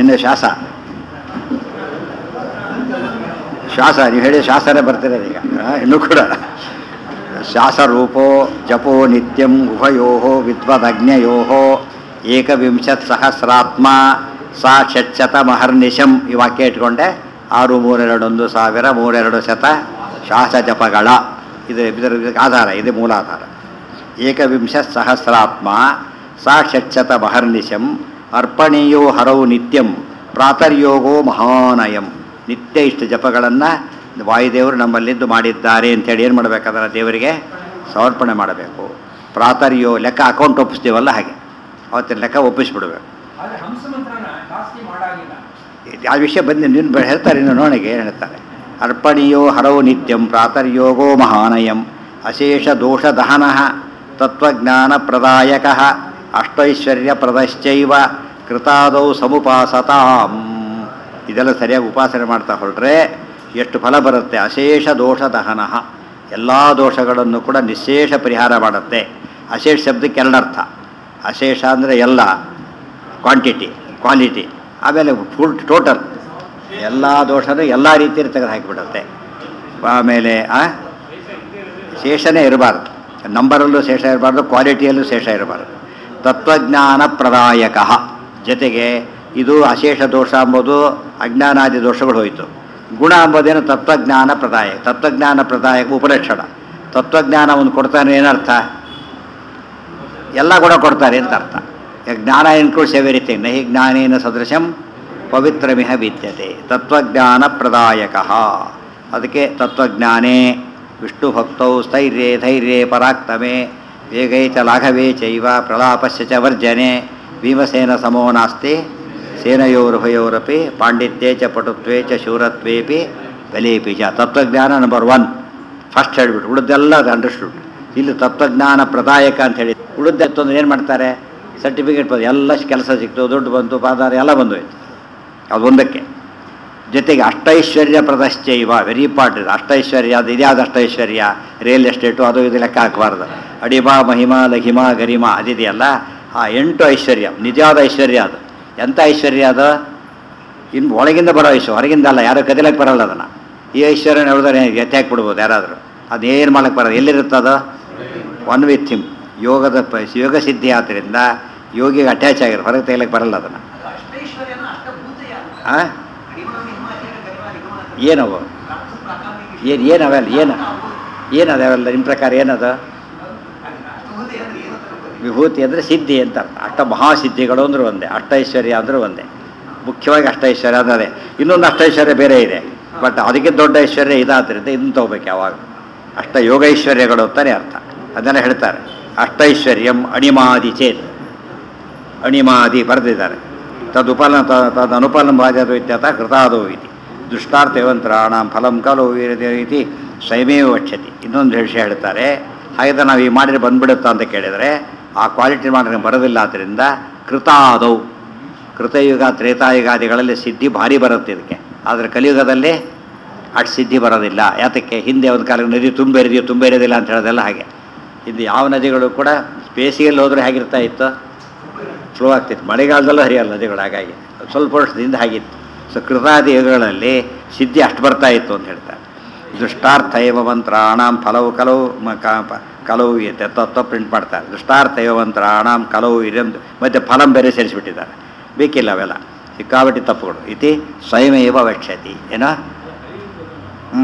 ಏನು ಶ್ವಾಸ ಶ್ವಾಸ ನೀವು ಹೇಳಿ ಶ್ವಾಸನೇ ಬರ್ತಿರೋದು ಈಗ ಆ, ಇನ್ನೂ ಕೂಡ ಶ್ವಾಸರೂಪೋ ಜಪೋ ನಿತ್ಯಂ ಉಭಯೋ ವಿದ್ವದಗ್ನಯೋ ಏಕವಿಂಶತ್ ಸಹಸ್ರಾತ್ಮ ಸಾ ಷಟ್ಶತ ಮಹರ್ನಿಶಂ ಈ ವಾಕ್ಯ ಇಟ್ಕೊಂಡೆ ಆರು ಮೂರೆರಡೊಂದು ಸಾವಿರ ಮೂರೆರಡು ಶತ ಶ್ವಾಸ ಜಪಗಳ ಇದು ಇದರ ಇದಕ್ಕೆ ಆಧಾರ ಇದು ಮೂಲಾಧಾರ ಏಕವಿಂಶ ಸಹಸ್ರಾತ್ಮ ಸಾ ಷಟ್ಶತ ಮಹರ್ನಿಶಂ ಅರ್ಪಣೀಯೋ ಹರವು ನಿತ್ಯಂ ಪ್ರಾತರ್ಯೋಗೋ ಮಹಾನಯಂ ನಿತ್ಯ ಇಷ್ಟು ಜಪಗಳನ್ನು ವಾಯುದೇವರು ನಮ್ಮಲ್ಲಿದ್ದು ಮಾಡಿದ್ದಾರೆ ಅಂತೇಳಿ ಏನು ಮಾಡಬೇಕಾದ್ರೆ ದೇವರಿಗೆ ಸಮರ್ಪಣೆ ಮಾಡಬೇಕು ಪ್ರಾತರ್ಯೋ ಲೆಕ್ಕ ಅಕೌಂಟ್ ಒಪ್ಪಿಸ್ತೀವಲ್ಲ ಹಾಗೆ ಅವತ್ತಿನ ಲೆಕ್ಕ ಒಪ್ಪಿಸ್ಬಿಡ್ಬೇಕು ಆದ್ರೆ ಹಂಸ ಮಂತ್ರನ ಜಾಸ್ತಿ ಮಾಡಾಗಿಲ್ಲ ಆ ವಿಷಯ ಬಂದು ನಿನ್ನ ಬ- ಹೇಳ್ತಾರೆ ಇನ್ನು ನೋಣಿಗೆ ಏನು ಹೇಳ್ತಾರೆ ಅರ್ಪಣೀಯೋ ಹರವು ನಿತ್ಯಂ ಪ್ರಾತರ್ಯೋಗೋ ಮಹಾನಯಂ ಅಶೇಷ ದೋಷ ದಹನ ತತ್ವಜ್ಞಾನ ಪ್ರದಾಯಕ ಅಷ್ಟೈಶ್ವರ್ಯ ಪ್ರದಶ್ಚೈವ ಕೃತಾದೌ ಸಮುಪಾಸತಾಂ ಇದೆಲ್ಲ ಸರಿಯಾಗಿ ಉಪಾಸನೆ ಮಾಡ್ತಾ ಹೊರಟ್ರೆ ಎಷ್ಟು ಫಲ ಬರುತ್ತೆ ಅಶೇಷ ದೋಷ ದಹನ ಎಲ್ಲ ದೋಷಗಳನ್ನು ಕೂಡ ನಿಶೇಷ ಪರಿಹಾರ ಮಾಡುತ್ತೆ ಅಶೇಷ ಶಬ್ದಕ್ಕೆ ಎರಡರ್ಥ ಅಶೇಷ ಅಂದರೆ ಎಲ್ಲ ಕ್ವಾಂಟಿಟಿ ಕ್ವಾಲಿಟಿ ಆಮೇಲೆ ಫುಲ್ ಟೋಟಲ್ ಎಲ್ಲ ದೋಷನೂ ಎಲ್ಲ ರೀತಿಯಲ್ಲಿ ತೆಗೆದು ಹಾಕಿಬಿಡುತ್ತೆ ಆಮೇಲೆ ಆ ಶೇಷನೇ ಇರಬಾರ್ದು ನಂಬರಲ್ಲೂ ಶೇಷ ಇರಬಾರ್ದು ಕ್ವಾಲಿಟಿಯಲ್ಲೂ ಶೇಷ ಇರಬಾರ್ದು ತತ್ವಜ್ಞಾನ ಪ್ರದಾಯಕ ಜೊತೆಗೆ ಇದು ಅಶೇಷ ದೋಷ ಅಂಬೋದು ಅಜ್ಞಾನಾದಿ ದೋಷಗಳು ಹೋಯಿತು ಗುಣ ಅಂಬೋದೇನು ತತ್ವಜ್ಞಾನ ಪ್ರದಾಯ ತತ್ವಜ್ಞಾನ ಪ್ರದಾಯಕ ಉಪಲಕ್ಷಣ ತತ್ವಜ್ಞಾನ ಒಂದು ಕೊಡ್ತಾನೆ ಏನರ್ಥ ಎಲ್ಲ ಗುಣ ಕೊಡ್ತಾರೆ ಅಂತ ಅರ್ಥ ಈಗ ಜ್ಞಾನ ಇನ್ಕ್ಲೂಡ್ಸ್ ಎವ್ರಿಥಿಂಗ್ ನಹಿ ಜ್ಞಾನೇನ ಸದೃಶಂ ಪವಿತ್ರಮಿಹ ವಿದ್ಯತೆ ತತ್ವಜ್ಞಾನ ಪ್ರದಾಯಕ ಅದಕ್ಕೆ ತತ್ವಜ್ಞಾನೇ ವಿಷ್ಣು ಭಕ್ತೌ ಸ್ಥೈರ್ಯೇ ಧೈರ್ಯೇ ಪರಾಕ್ರಮೆ ವೇಗೈ ಚ ಲಾಘವೇ ಚೈವ ಪ್ರಲಾಪಸ್ಯ ಚ ವರ್ಜನೆ ಭೀಮಸೇನ ಸಮೋ ನಾಸ್ತಿ ಸೇನಯೋರುಭಯೋರಪಿ ಪಾಂಡಿತ್ಯೇ ಚ ಪಟುತ್ವೇ ಚ ಶೂರತ್ವೇಪಿ ಬಲೇಪಿ ಚ ತತ್ವಜ್ಞಾನ ನಂಬರ್ ಒನ್ ಫಸ್ಟ್ ಹೇಳ್ಬಿಟ್ಟು ಉಳಿದೆಲ್ಲ ಅದು ಅಂಡರ್ಸ್ಟುಡ್ ಇಲ್ಲಿ ತತ್ವಜ್ಞಾನ ಪ್ರದಾಯಕ ಅಂತ ಹೇಳಿ ಉಳಿದೆತ್ತು ಅಂದ್ರೆ ಏನು ಮಾಡ್ತಾರೆ ಸರ್ಟಿಫಿಕೇಟ್ ಬಂದು ಎಲ್ಲ ಕೆಲಸ ಸಿಕ್ತು ದುಡ್ಡು ಬಂತು ಪಾದಾರ ಎಲ್ಲ ಬಂದು ಹೋಯ್ತು ಅದು ಒಂದಕ್ಕೆ ಜೊತೆಗೆ ಅಷ್ಟೈಶ್ವರ್ಯ ಪ್ರದಶ್ಚೈವ ವೆರಿ ಇಂಪಾರ್ಟೆಂಟ್ ಅಷ್ಟೈಶ್ವರ್ಯ ಅದು ಇದ್ಯಾವುದು ಅಷ್ಟೈಶ್ವರ್ಯ ರಿಯಲ್ ಎಸ್ಟೇಟು ಅದು ಇದು ಲೆಕ್ಕ ಹಾಕಬಾರ್ದು ಅಡಿಮಾ ಮಹಿಮಾ ಲಹಿಮಾ ಗರಿಮಾ ಅದಿದೆಯಲ್ಲ ಆ ಎಂಟು ಐಶ್ವರ್ಯ ನಿಜವಾದ ಐಶ್ವರ್ಯ ಅದು ಎಂಥ ಐಶ್ವರ್ಯ ಅದು ಇನ್ನು ಒಳಗಿಂದ ಬರೋ ಐಶ್ವರ್ಯ ಹೊರಗಿಂದ ಅಲ್ಲ ಯಾರು ಕದಿಲಕ್ಕೆ ಬರಲ್ಲ ಅದನ್ನು ಈ ಐಶ್ವರ್ಯ ಹೇಳಿದ್ರೆ ಎತ್ತಿ ಹಾಕ್ಬಿಡ್ಬೋದು ಯಾರಾದರೂ ಅದೇನು ಮಾಡಕ್ಕೆ ಬರೋದು ಎಲ್ಲಿರುತ್ತದು ಒನ್ ವಿತ್ ಹಿಮ್ ಯೋಗದ ಪ ಯೋಗ ಸಿದ್ಧಿ ಆದ್ದರಿಂದ ಯೋಗಿಗೆ ಅಟ್ಯಾಚ್ ಆಗಿರೋ ಹೊರಗೆ ತೆಗಿಲಕ್ಕೆ ಬರಲ್ಲ ಅದನ್ನು ಅಷ್ಟೈಶ್ವರ್ಯನ ಅಷ್ಟಭೂತಯ ಆ ಅಡಿಮ ನಿಮ್ಮ ಅಚೇತ ಗರಿಮ ನಿಗಮ ಅಂತ. ಏನವು ರಾಕ್ಷಸ ಪ್ರಾಕಾಮಿಕ ಏನು ಏನು ಅವೆಲ್ಲ ಏನು ಏನು ಅವೆಲ್ಲ ನಿಮ್ಮ ಪ್ರಕಾರ ಏನದು ಅಷ್ಟಭೂತ ಅಂದ್ರೆ ಏನು ಅಂತ ಗೊತ್ತಿಲ್ಲ. ವಿಭೂತಿ ಅಂದರೆ ಸಿದ್ಧಿ ಅಂತ ಅರ್ಥ ಅಷ್ಟ ಮಹಾಸಿದ್ಧಿಗಳು ಅಂದ್ರೆ ಒಂದೇ ಅಷ್ಟೈಶ್ವರ್ಯ ಅಂದ್ರೆ ಒಂದೇ ಮುಖ್ಯವಾಗಿ ಅಷ್ಟೈಶ್ವರ್ಯ ಅಂದ್ರೆ ಅದೇ ಇನ್ನೊಂದು ಅಷ್ಟೈಶ್ವರ್ಯ ಬೇರೆ ಇದೆ ಬಟ್ ಅದಕ್ಕೆ ದೊಡ್ಡ ಐಶ್ವರ್ಯ ಇದಾದ್ರಿಂದ ಇದನ್ನು ತಗೋಬೇಕು ಯಾವಾಗ ಅಷ್ಟ ಯೋಗೈಶ್ವರ್ಯಗಳು ಅಂತಾನೆ ಅರ್ಥ ಅದನ್ನೆಲ್ಲ ಹೇಳ್ತಾರೆ ಅಷ್ಟೈಶ್ವರ್ಯಂ ಅಣಿಮಾದಿ ಚೇತ್ ಅಣಿಮಾದಿ ಬರೆದಿದ್ದಾರೆ ತದುಪಲ ತದನುಪಲಂ ಬಾಧ್ಯದು ಇತ್ಯತ ಕೃತಾದೋ ಇತಿ ದುಷ್ಟಾರ್ಥವಂತರಾಣಂ ಫಲಂ ಕಲು ಇತಿ ಸ್ವಯಮೇವ ವಕ್ಷತಿ ಇನ್ನೊಂದು ವಿಷಯ ಹೇಳ್ತಾರೆ ಹಾಗಿದ್ರೆ ನಾವು ಈ ಮಾಡಿದ್ರೆ ಬಂದ್ಬಿಡುತ್ತಾ ಅಂತ ಕೇಳಿದರೆ ಆ ಕ್ವಾಲಿಟಿ ಮಾಡಿದ್ರೆ ಬರೋದಿಲ್ಲ ಆದ್ದರಿಂದ ಕೃತಾದೌ ಕೃತಯುಗ ತ್ರೇತಾಯುಗಾದಿಗಳಲ್ಲಿ ಸಿದ್ಧಿ ಭಾರಿ ಬರುತ್ತೆ ಇದಕ್ಕೆ ಆದರೆ ಕಲಿಯುಗದಲ್ಲಿ ಅಷ್ಟು ಸಿದ್ಧಿ ಬರೋದಿಲ್ಲ ಯಾತಕ್ಕೆ ಹಿಂದೆ ಒಂದು ಕಾಲ ನದಿ ತುಂಬೇರಿದೆಯೋ ತುಂಬೇರಿದಿಲ್ಲ ಅಂತ ಹೇಳೋದೆಲ್ಲ ಹಾಗೆ ಇದು ಯಾವ ನದಿಗಳು ಕೂಡ ಬೇಸಿಗೆಯಲ್ಲಿ ಹೋದ್ರೆ ಹೇಗಿರ್ತಾ ಇತ್ತು ಫ್ಲೋ ಆಗ್ತಿತ್ತು ಮಳೆಗಾಲದಲ್ಲೂ ಹರಿಯಲ್ಲ ನದಿಗಳು ಹಾಗಾಗಿ ಸ್ವಲ್ಪ ವರ್ಷದಿಂದ ಹಾಗಿತ್ತು ಸೊ ಕೃತಾದಿ ಯುಗಗಳಲ್ಲಿ ಸಿದ್ಧಿ ಅಷ್ಟು ಬರ್ತಾ ಇತ್ತು ಅಂತ ಹೇಳ್ತಾರೆ ದುಷ್ಟಾರ್ಥ ಏವ ಮಂತ್ರಾಣಾಂ ಫಲವು ಕಲವು ಮ ಕ- ಪ- ಕಲವು ಇದೆ ತತ್ವ ಪ್ರಿಂಟ್ ಮಾಡ್ತಾರೆ ದುಷ್ಟಾರ್ಥ ಏವ ಮಂತ್ರಾಣಾಂ ಕಲವು ಇದೆ ಅಂತ ಮತ್ತು ಫಲಂ ಬೇರೆ ಸೇರಿಸ್ಬಿಟ್ಟಿದ್ದಾರೆ ಬೇಕಿಲ್ಲ ಅವೆಲ್ಲ ಸಿಕ್ಕಾಬಟ್ಟಿ ತಪ್ಪುಗಳು ಇತಿ ಸ್ವಯಮೇವ ವಕ್ಷತಿ ಏನೋ ಹ್ಞೂ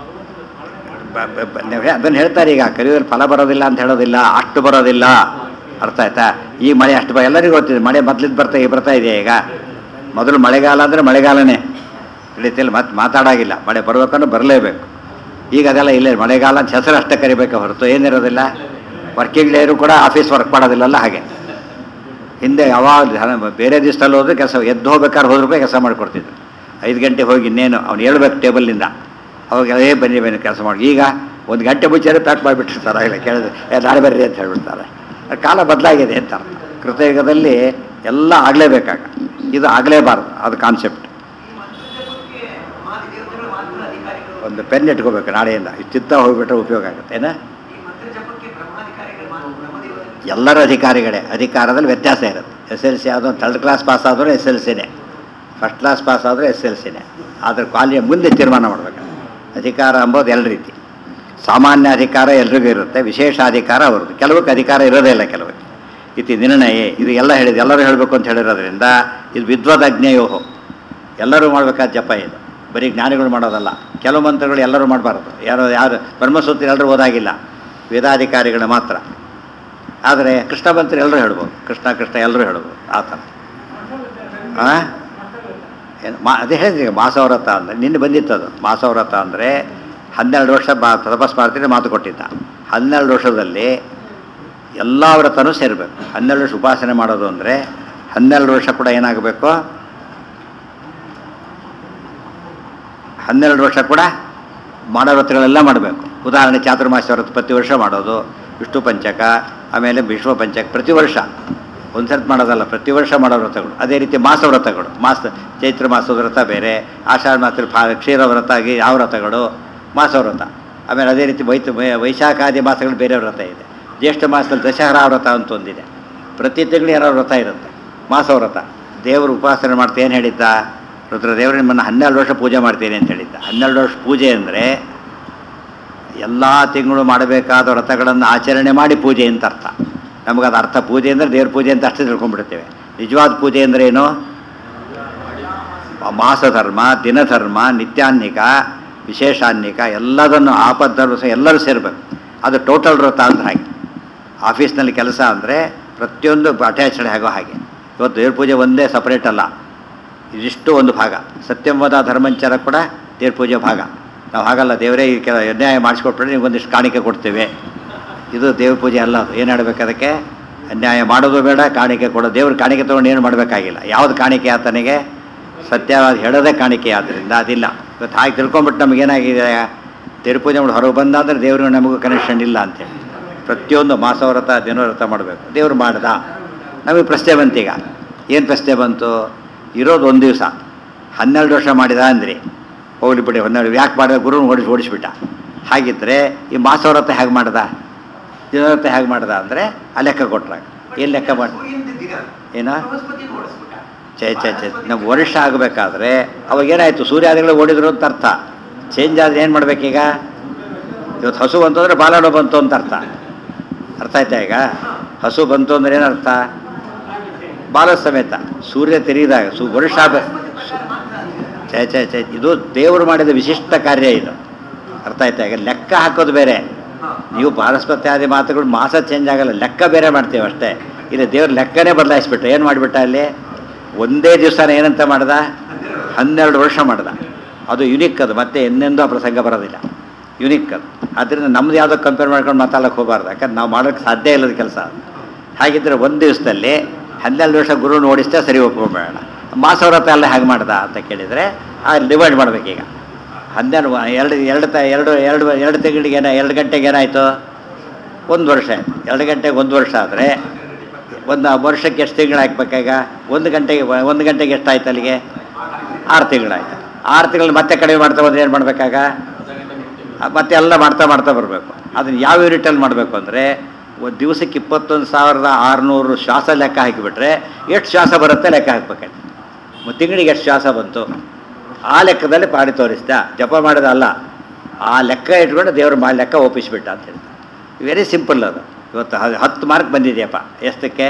ಅದನ್ನು ಹೇಳ್ತಾರೆ ಈಗ ಕಲಿಯುವಲ್ಲಿ ಫಲ ಬರೋದಿಲ್ಲ ಅಂತ ಹೇಳೋದಿಲ್ಲ ಅಷ್ಟು ಬರೋದಿಲ್ಲ ಅರ್ಥ ಆಯ್ತಾ ಈ ಮಳೆ ಅಷ್ಟು ಬ ಎಲ್ಲರಿಗೂ ಗೊತ್ತಿದೆ ಮಳೆ ಮೊದಲಿದ್ದು ಬರ್ತಾ ಈಗ ಬರ್ತಾ ಇದೆ ಈಗ ಮೊದಲು ಮಳೆಗಾಲ ಅಂದರೆ ಮಳೆಗಾಲನೇ ತಿಳಿತಿಲ್ಲ ಮತ್ತೆ ಮಾತಾಡಾಗಿಲ್ಲ ಮಳೆ ಬರ್ಬೇಕಂದ್ರೆ ಬರಲೇಬೇಕು ಈಗ ಅದೆಲ್ಲ ಇಲ್ಲ ಮಳೆಗಾಲ ಅಂತ ಹೆಸರು ಅಷ್ಟೇ ಕರಿಬೇಕು ಹೊರತು ಏನಿರೋದಿಲ್ಲ ವರ್ಕಿಂಗ್ ಡೇರು ಕೂಡ ಆಫೀಸ್ ವರ್ಕ್ ಮಾಡೋದಿಲ್ಲಲ್ಲ ಹಾಗೆ ಹಿಂದೆ ಯಾವಾಗ ಬೇರೆ ದಿವಸದಲ್ಲಿ ಹೋದ್ರೆ ಕೆಲಸ ಎದ್ದು ಹೋಗ್ಬೇಕಾದ್ರೆ ಹೋದ್ರೂ ಕೆಲಸ ಮಾಡಿಕೊಡ್ತಿದ್ರು ಐದು ಗಂಟೆ ಹೋಗಿ ಇನ್ನೇನು ಅವ್ನು ಹೇಳ್ಬೇಕು ಟೇಬಲ್ನಿಂದ ಅವಾಗ ಏ ಬನ್ನಿ ಬನ್ನಿ ಕೆಲಸ ಮಾಡಿ ಈಗ ಒಂದು ಗಂಟೆ ಮುಂಚೆನೇ ಪ್ಯಾಕ್ ಮಾಡಿಬಿಟ್ಟಿರ್ತಾರೆ ಇಲ್ಲ ಕೇಳಿದ್ರೆ ಏ ನಾಳೆ ಬರ್ರಿ ಅಂತ ಹೇಳ್ಬಿಡ್ತಾರೆ ಕಾಲ ಬದಲಾಗಿದೆ ಅಂತ ಅರ್ಥ ಕೃತಯುಗದಲ್ಲಿ ಎಲ್ಲ ಆಗಲೇಬೇಕಾಗ ಇದು ಆಗಲೇಬಾರ್ದು ಅದು ಕಾನ್ಸೆಪ್ಟ್ ಈ ಮಂತ್ರಜಪಕ್ಕೆ ಮಾದಿ ದೇವತೆಗಳು ಮಾತ್ರ ಅಧಿಕಾರಿಗಳು ಒಂದು ಪೆನ್ ಇಟ್ಕೋಬೇಕು ನಾಳೆಯಿಂದ ಇದು ಚಿತ್ತ ಹೋಗ್ಬಿಟ್ರೆ ಉಪಯೋಗ ಆಗುತ್ತೆ ಏನ ಈ ಮಂತ್ರಜಪಕ್ಕೆ ಬ್ರಹ್ಮಾಧಿಕಾರಿಗಳು ಮಾತ್ರ ಬ್ರಹ್ಮದೇವರು ಎಲ್ಲರ ಅಧಿಕಾರಿಗಳೇ ಅಧಿಕಾರದಲ್ಲಿ ವ್ಯತ್ಯಾಸ ಇರುತ್ತೆ ಎಸ್ ಎಲ್ ಸಿ ಯಾವುದೋ ಥರ್ಡ್ ಕ್ಲಾಸ್ ಪಾಸ್ ಆದರೂ ಎಸ್ ಎಲ್ ಸಿನೇ ಫಸ್ಟ್ ಕ್ಲಾಸ್ ಪಾಸ್ ಆದರೆ ಎಸ್ ಎಲ್ ಸಿನೇ ಆದರೆ ಕಾಲೇಜ್ ಮುಂದೆ ತೀರ್ಮಾನ ಮಾಡಬೇಕು ಅಧಿಕಾರ ಅಂಬೋದು ಎರಡು ರೀತಿ ಸಾಮಾನ್ಯ ಅಧಿಕಾರ ಎಲ್ರಿಗೂ ಇರುತ್ತೆ ವಿಶೇಷ ಅಧಿಕಾರ ಅವ್ರದ್ದು ಕೆಲವಕ್ಕೆ ಅಧಿಕಾರ ಇರೋದೇ ಇಲ್ಲ ಕೆಲವಕ್ಕೆ ಇತಿ ನಿರ್ಣಯ ಇದು ಎಲ್ಲ ಹೇಳಿದ ಎಲ್ಲರೂ ಹೇಳಬೇಕು ಅಂತ ಹೇಳಿರೋದ್ರಿಂದ ಇದು ವಿದ್ವದಜ್ಞಯೋಹೋ ಎಲ್ಲರೂ ಮಾಡಬೇಕಾದ ಜಪ ಇದು ಬರೀ ಜ್ಞಾನಿಗಳು ಮಾಡೋದಲ್ಲ ಕೆಲವು ಮಂತ್ರಗಳು ಎಲ್ಲರೂ ಮಾಡಬಾರ್ದು ಯಾರು ಯಾರು ಬ್ರಹ್ಮಸೂತ್ರ ಎಲ್ಲರೂ ಓದಾಗಿಲ್ಲ ವೇದಾಧಿಕಾರಿಗಳು ಮಾತ್ರ ಆದರೆ ಕೃಷ್ಣ ಮಂತ್ರ ಎಲ್ಲರೂ ಹೇಳ್ಬೋದು ಕೃಷ್ಣ ಕೃಷ್ಣ ಎಲ್ಲರೂ ಹೇಳ್ಬೋದು ಆ ಥರ ಆ? ಏನು ಮಾ ಅದೇ ಹೇಳಿದ್ರಿ ಮಾಸವ್ರತ ಅಂದರೆ ನಿನ್ನೆ ಬಂದಿತ್ತು ಅದು ಮಾಸವ್ರತ ಅಂದರೆ ಹನ್ನೆರಡು ವರ್ಷ ಬಾ ತಪಸ್ ಮಾಡ್ತೀನಿ ಮಾತು ಕೊಟ್ಟಿದ್ದ ಹನ್ನೆರಡು ವರ್ಷದಲ್ಲಿ ಎಲ್ಲ ವ್ರತನೂ ಸೇರಬೇಕು ಹನ್ನೆರಡು ವರ್ಷ ಉಪಾಸನೆ ಮಾಡೋದು ಅಂದರೆ ಹನ್ನೆರಡು ವರ್ಷ ಕೂಡ ಏನಾಗಬೇಕು ಹನ್ನೆರಡು ವರ್ಷ ಕೂಡ ಮಾಡೋ ವ್ರತಗಳೆಲ್ಲ ಮಾಡಬೇಕು ಉದಾಹರಣೆ ಚಾತುರ್ಮಾಸ ವ್ರತ ಪ್ರತಿ ವರ್ಷ ಮಾಡೋದು ವಿಷ್ಣು ಪಂಚಕ ಆಮೇಲೆ ವಿಶ್ವ ಪಂಚಕ ಪ್ರತಿ ವರ್ಷ ಒಂದು ಸರ್ತಿ ಮಾಡೋದಲ್ಲ ಪ್ರತಿ ವರ್ಷ ಮಾಡೋ ವ್ರತಗಳು ಅದೇ ರೀತಿ ಮಾಸ ವ್ರತಗಳು ಮಾಸ ಚೈತ್ರ ಮಾಸದ ವ್ರತ ಬೇರೆ ಆಷಾಢ ಮಾಸದಲ್ಲಿ ಫಾ ಕ್ಷೀರ ವ್ರತ ಆಗಿ ಯಾವ ವ್ರತಗಳು ಮಾಸ ವ್ರತ ಆಮೇಲೆ ಅದೇ ರೀತಿ ವೈತ ವೈ- ವೈಶಾಖಾದಿ ಮಾಸಗಳು ಬೇರೆ ವ್ರತ ಇದೆ ಜ್ಯೇಷ್ಠ ಮಾಸದಲ್ಲಿ ದಶಹರಾ ವ್ರತ ಅಂತ ಒಂದಿದೆ ಪ್ರತಿ ತಿಂಗಳು ಏನೋ ವ್ರತ ಇರುತ್ತೆ ಮಾಸ ವ್ರತ ದೇವರು ಉಪಾಸನೆ ಮಾಡ್ತಾ ಏನು ಹೇಳಿದ್ದ ರುದ್ರದೇವರು ನಿಮ್ಮನ್ನು ಹನ್ನೆರಡು ವರ್ಷ ಪೂಜೆ ಮಾಡ್ತೀನಿ ಅಂತ ಹೇಳಿದ್ದ ಹನ್ನೆರಡು ವರ್ಷ ಪೂಜೆ ಅಂದರೆ ಎಲ್ಲ ತಿಂಗಳು ಮಾಡಬೇಕಾದ ವ್ರತಗಳನ್ನು ಆಚರಣೆ ಮಾಡಿ ಪೂಜೆ ಅಂತ ಅರ್ಥ ನಮಗದು ಅರ್ಥ ಪೂಜೆ ಅಂದರೆ ದೇವ್ರ ಪೂಜೆ ಅಂತ ಅಷ್ಟೇ ತಿಳ್ಕೊಂಡ್ಬಿಡ್ತೇವೆ ನಿಜವಾದ ಪೂಜೆ ಅಂದರೆ ಏನು ಮಾಸಧರ್ಮ ದಿನಧರ್ಮ ನಿತ್ಯಾನ್ನಿಕ ವಿಶೇಷಾನ್ನಿಕ ಎಲ್ಲದನ್ನು ಆಪದ್ಧರ್ಮ ಸಹ ಎಲ್ಲರೂ ಸೇರಬೇಕು ಅದು ಟೋಟಲ್ ವ್ರತ ಅಂತ ಹಾಗೆ ಆಫೀಸ್ನಲ್ಲಿ ಕೆಲಸ ಅಂದರೆ ಪ್ರತಿಯೊಂದು ಅಟ್ಯಾಚ್ಡ್ ಆಗೋ ಹಾಗೆ ಇವತ್ತು ದೇವ್ರ ಪೂಜೆ ಒಂದೇ ಸಪ್ರೇಟ್ ಅಲ್ಲ ಇದಿಷ್ಟು ಒಂದು ಭಾಗ ಸತ್ಯಂವದ ಧರ್ಮಂಚರ ಕೂಡ ದೇವ್ರ ಪೂಜೆ ಭಾಗ ನಾವು ಹಾಗಲ್ಲ ದೇವರೇ ಈ ಕೆಲ ಅನ್ಯಾಯ ಮಾಡಿಸ್ಕೊಟ್ಬಿಟ್ರೆ ನೀವು ಒಂದಿಷ್ಟು ಕಾಣಿಕೆ ಕೊಡ್ತೇವೆ ಇದು ದೇವ್ರ ಪೂಜೆ ಅಲ್ಲ ಅದು ಏನು ಹೇಳ್ಬೇಕು ಅದಕ್ಕೆ ಅನ್ಯಾಯ ಮಾಡೋದು ಬೇಡ ಕಾಣಿಕೆ ಕೊಡೋದು ದೇವ್ರ ಕಾಣಿಕೆ ತೊಗೊಂಡು ಏನು ಮಾಡಬೇಕಾಗಿಲ್ಲ ಯಾವ್ದು ಕಾಣಿಕೆ ಆತನಿಗೆ ಸತ್ಯವಾದ ಹೇಳೋದೇ ಕಾಣಿಕೆ ಆದ್ದರಿಂದ ಅದಿಲ್ಲ ಇವತ್ತು ಹಾಗೆ ತಿಳ್ಕೊಂಬಿಟ್ಟು ನಮಗೇನಾಗಿದೆ ದೇವ್ರ ಪೂಜೆ ಮಾಡಿ ಹೊರಗೆ ಬಂದ ಅಂದರೆ ದೇವ್ರಿಗೆ ನಮಗೂ ಕನೆಕ್ಷನ್ ಇಲ್ಲ ಅಂತೇಳಿ ಪ್ರತಿಯೊಂದು ಮಾಸವ್ರತ ದಿನವ್ರತ ಮಾಡಬೇಕು ದೇವ್ರು ಮಾಡ್ದ ನಮಗೆ ಪ್ರಶ್ನೆ ಬಂತೀಗ ಏನು ಪ್ರಶ್ನೆ ಬಂತು ಇರೋದು ಒಂದು ದಿವಸ ಹನ್ನೆರಡು ವರ್ಷ ಮಾಡಿದ ಅಂದ್ರಿ ಹೋಗ್ಲಿ ಬಿಡಿ ಹನ್ನೆರಡು ಯಾಕೆ ಮಾಡಿದ ಗುರುನ ಓಡಿಸಿ ಓಡಿಸ್ಬಿಟ್ಟ ಹಾಗಿದ್ರೆ ಈ ಮಾಸವ್ರತ ಹೇಗೆ ಮಾಡ್ದ ದಿನವ್ರತ ಹೇಗೆ ಮಾಡ್ದ ಅಂದರೆ ಆ ಲೆಕ್ಕ ಕೊಟ್ರಾಗ ಏನು ಲೆಕ್ಕ ಮಾಡಿ ಸೂರ್ಯನ ದಿನ ಏನ ಬೃಹಸ್ಪತಿ ಓಡಿಸ್ಬಿಟ್ಟ ಛೇ ಛೇ ಛೇ ನಮ್ಮ ವರ್ಷ ಆಗಬೇಕಾದ್ರೆ ಅವಾಗ ಏನಾಯಿತು ಸೂರ್ಯಾದಿಗಳು ಓಡಿದ್ರು ಅಂತ ಅರ್ಥ ಚೇಂಜ್ ಆದರೆ ಏನು ಮಾಡ್ಬೇಕೀಗ ಇವತ್ತು ಹಸು ಬಂತು ಅಂದರೆ ಬಾಲನೋ ಬಂತು ಅಂತ ಅರ್ಥ ಅರ್ಥ ಆಯ್ತಾ ಈಗ ಹಸು ಬಂತು ಅಂದ್ರೆ ಏನರ್ಥ ಬಾಲ ಸಮೇತ ಸೂರ್ಯ ತೆರೆದಾಗ ಸು ವರ್ಷ ಬ- ಛೇ ಛೇ ಛೇ ಇದು ದೇವರು ಮಾಡಿದ ವಿಶಿಷ್ಟ ಕಾರ್ಯ ಇದು ಅರ್ಥ ಆಯ್ತಾ ಈಗ ಲೆಕ್ಕ ಹಾಕೋದು ಬೇರೆ ನೀವು ಬಾರಸ್ಪತ್ಯಾದಿ ಮಾತುಗಳು ಮಾಸ ಚೇಂಜ್ ಆಗಲ್ಲ ಲೆಕ್ಕ ಬೇರೆ ಮಾಡ್ತೇವೆ ಅಷ್ಟೇ ಇಲ್ಲಿ ದೇವ್ರ ಲೆಕ್ಕನೇ ಬದಲಾಯಿಸ್ಬಿಟ್ಟ ಏನು ಮಾಡಿಬಿಟ್ಟ ಅಲ್ಲಿ ಒಂದೇ ದಿವಸನ ಏನಂತ ಮಾಡ್ದ ಹನ್ನೆರಡು ವರ್ಷ ಮಾಡ್ದ ಅದು ಯುನಿಕ್ ಅದು ಮತ್ತೆ ಎಂದೆಂದೂ ಆ ಪ್ರಸಂಗ ಬರೋದಿಲ್ಲ ಯುನಿಕ್ ಅದು ಆದ್ದರಿಂದ ನಮ್ದು ಯಾವುದೋ ಕಂಪೇರ್ ಮಾಡ್ಕೊಂಡು ಮಾತಾಡಕ್ಕೆ ಹೋಗಬಾರ್ದು ಯಾಕಂದ್ರೆ ನಾವು ಮಾಡೋಕ್ಕೆ ಸಾಧ್ಯ ಇಲ್ಲದ ಕೆಲಸ ಅದು ಹಾಗಿದ್ರೆ ಒಂದು ದಿವಸದಲ್ಲಿ ಹನ್ನೆರಡು ವರ್ಷ ಗುರುನ ಓಡಿಸ್ತಾ ಸರಿ ಒಪ್ಕೊಂಬೇಡ ಮಾಸವ್ರತ ಎಲ್ಲ ಹೇಗೆ ಮಾಡ್ದ ಅಂತ ಕೇಳಿದರೆ ಆ ಡಿವೈಡ್ ಮಾಡ್ಬೇಕೀಗ ಹನ್ನೆರಡು ವ- ಎರಡು ಎರಡು ತ ಎರಡು ಎರಡು ಎರಡು ತಿಂಗಳಿಗೆ ಏನ ಎರಡು ಗಂಟೆಗೆ ಏನಾಯಿತು ಒಂದು ವರ್ಷ ಆಯ್ತು ಎರಡು ಗಂಟೆಗೆ ಒಂದು ವರ್ಷ ಆದರೆ ಒಂದು ವರ್ಷಕ್ಕೆ ಎಷ್ಟು ತಿಂಗಳು ಹಾಕ್ಬೇಕಾಗ ಒಂದು ಗಂಟೆಗೆ ಒಂದು ಗಂಟೆಗೆ ಎಷ್ಟು ಆಯ್ತು ಅಲ್ಲಿಗೆ ಆರು ತಿಂಗಳಾಯ್ತು ಆರು ತಿಂಗಳು ಮತ್ತೆ ಕಡಿಮೆ ಮಾಡ್ತಾ ಬಂದ್ರೆ ಏನು ಮಾಡಬೇಕಾಗ ಮತ್ತೆ ಎಲ್ಲ ಮಾಡ್ತಾ ಮಾಡ್ತಾ ಬರಬೇಕು ಅದನ್ನು ಯಾವ ಯೂನಿಟಲ್ಲಿ ಮಾಡಬೇಕು ಅಂದರೆ ಒಂದು ದಿವಸಕ್ಕೆ ಇಪ್ಪತ್ತೊಂದು ಸಾವಿರದ ಆರುನೂರು ಶ್ವಾಸ ಲೆಕ್ಕ ಹಾಕಿಬಿಟ್ರೆ ಎಷ್ಟು ಶ್ವಾಸ ಬರುತ್ತೆ ಲೆಕ್ಕ ಹಾಕ್ಬೇಕಾಯ್ತು ಮತ್ತು ತಿಂಗಳಿಗೆ ಎಷ್ಟು ಶ್ವಾಸ ಬಂತು ಆ ಲೆಕ್ಕದಲ್ಲಿ ಪಾಡಿ ತೋರಿಸ್ದ ಜಪ ಮಾಡೋದಲ್ಲ ಆ ಲೆಕ್ಕ ಇಟ್ಕೊಂಡು ದೇವ್ರು ಮಾಡಿ ಲೆಕ್ಕ ಒಪ್ಪಿಸ್ಬಿಟ್ಟ ಅಂತ ಹೇಳ್ತಾರೆ ವೆರಿ ಸಿಂಪಲ್ ಅದು ಇವತ್ತು ಹ- ಹತ್ತು ಮಾರ್ಕ್ ಬಂದಿದೆಯಪ್ಪ ಎಷ್ಟಕ್ಕೆ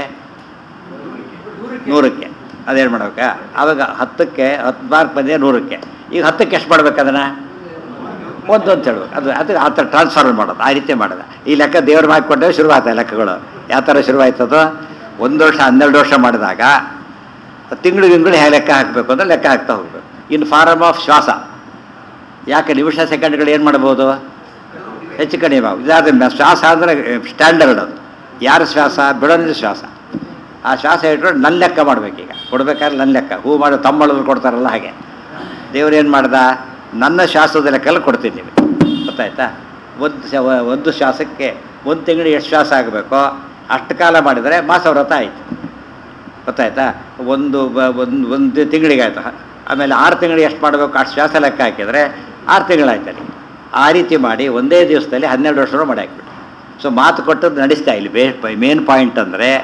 ನೂರಕ್ಕೆ ಅದೇನು ಮಾಡ್ಬೇಕಾ ಆವಾಗ ಹತ್ತಕ್ಕೆ ಹತ್ತು ಮಾರ್ಕ್ ಬಂದಿದೆ ನೂರಕ್ಕೆ ಈಗ ಹತ್ತಕ್ಕೆ ಎಷ್ಟು ಮಾಡ್ಬೇಕು ಅದನ್ನು ಒಂದು ಅಂತ ಹೇಳ್ಬೇಕು ಅದು ಅದು ಆ ಥರ ಟ್ರಾನ್ಸ್ಫರ್ ಮಾಡೋದು ಆ ರೀತಿ ಮಾಡೋದು ಈ ಲೆಕ್ಕ ದೇವ್ರ ಮಾಡಿಕೊಂಡ್ರೆ ಶುರುವಾಯ್ತು ಆ ಲೆಕ್ಕಗಳು ಯಾವ ಥರ ಶುರುವಾಯ್ತದು ಒಂದು ವರ್ಷ ಹನ್ನೆರಡು ವರ್ಷ ಮಾಡಿದಾಗ ತಿಂಗಳು ತಿಂಗಳು ಹೇಗೆ ಲೆಕ್ಕ ಹಾಕಬೇಕು ಅಂದರೆ ಲೆಕ್ಕ ಹಾಕ್ತಾ ಹೋಗ್ಬೇಕು ಇನ್ ಫಾರಮ್ ಆಫ್ ಶ್ವಾಸ ಯಾಕೆ ನಿಮಿಷ ಸೆಕೆಂಡ್ಗಳು ಏನು ಮಾಡ್ಬೋದು ಹೆಚ್ಚು ಕಡಿಮೆ ಆಗುತ್ತೆ ಇದಾದ ಶ್ವಾಸ ಅಂದರೆ ಸ್ಟ್ಯಾಂಡರ್ಡ್ ಅದು ಯಾರ ಶ್ವಾಸ ಬಿಡೋನಿದ ಶ್ವಾಸ ಆ ಶ್ವಾಸ ಇಟ್ಕೊಂಡು ನನ್ನ ಲೆಕ್ಕ ಮಾಡ್ಬೇಕೀಗ ಕೊಡ್ಬೇಕಾದ್ರೆ ನನ್ನ ಲೆಕ್ಕ ಹೂ ಮಾಡಿ ತಮ್ಮಳದ್ರು ಕೊಡ್ತಾರಲ್ಲ ಹಾಗೆ ದೇವ್ರು ಏನು ಮಾಡ್ದ ನನ್ನ ಶ್ವಾಸದ ಲೆಕ್ಕಲ್ಲಿ ಕೊಡ್ತೀನಿ ನಿಮಗೆ ಗೊತ್ತಾಯ್ತಾ ಒಂದು ಶ ಒಂದು ಶ್ವಾಸಕ್ಕೆ ಒಂದು ತಿಂಗಳಿಗೆ ಎಷ್ಟು ಶ್ವಾಸ ಆಗಬೇಕೋ ಅಷ್ಟು ಕಾಲ ಮಾಡಿದರೆ ಮಾಸವ್ರತ ಆಯಿತು ಗೊತ್ತಾಯ್ತಾ ಒಂದು ಬ- ಒಂದು ಒಂದು ತಿಂಗಳಿಗೆ ಆಯಿತು ಆಮೇಲೆ ಆರು ತಿಂಗಳಿಗೆ ಎಷ್ಟು ಮಾಡಬೇಕು ಅಷ್ಟು ಶ್ವಾಸ ಲೆಕ್ಕ ಹಾಕಿದರೆ ಆರು ತಿಂಗಳಾಯ್ತು ಅಲ್ಲಿ ಆ ರೀತಿ ಮಾಡಿ ಒಂದೇ ದಿವಸದಲ್ಲಿ ಹನ್ನೆರಡು ವರ್ಷ ಮಾಡಿ ಹಾಕ್ಬಿಟ್ಟು ಸೊ ಮಾತು ಕೊಟ್ಟದ್ದು ನಡೆಸ್ತಾ ಇಲ್ಲಿ ಬೇ ಮೇನ್ ಪಾಯಿಂಟ್ ಅಂದರೆ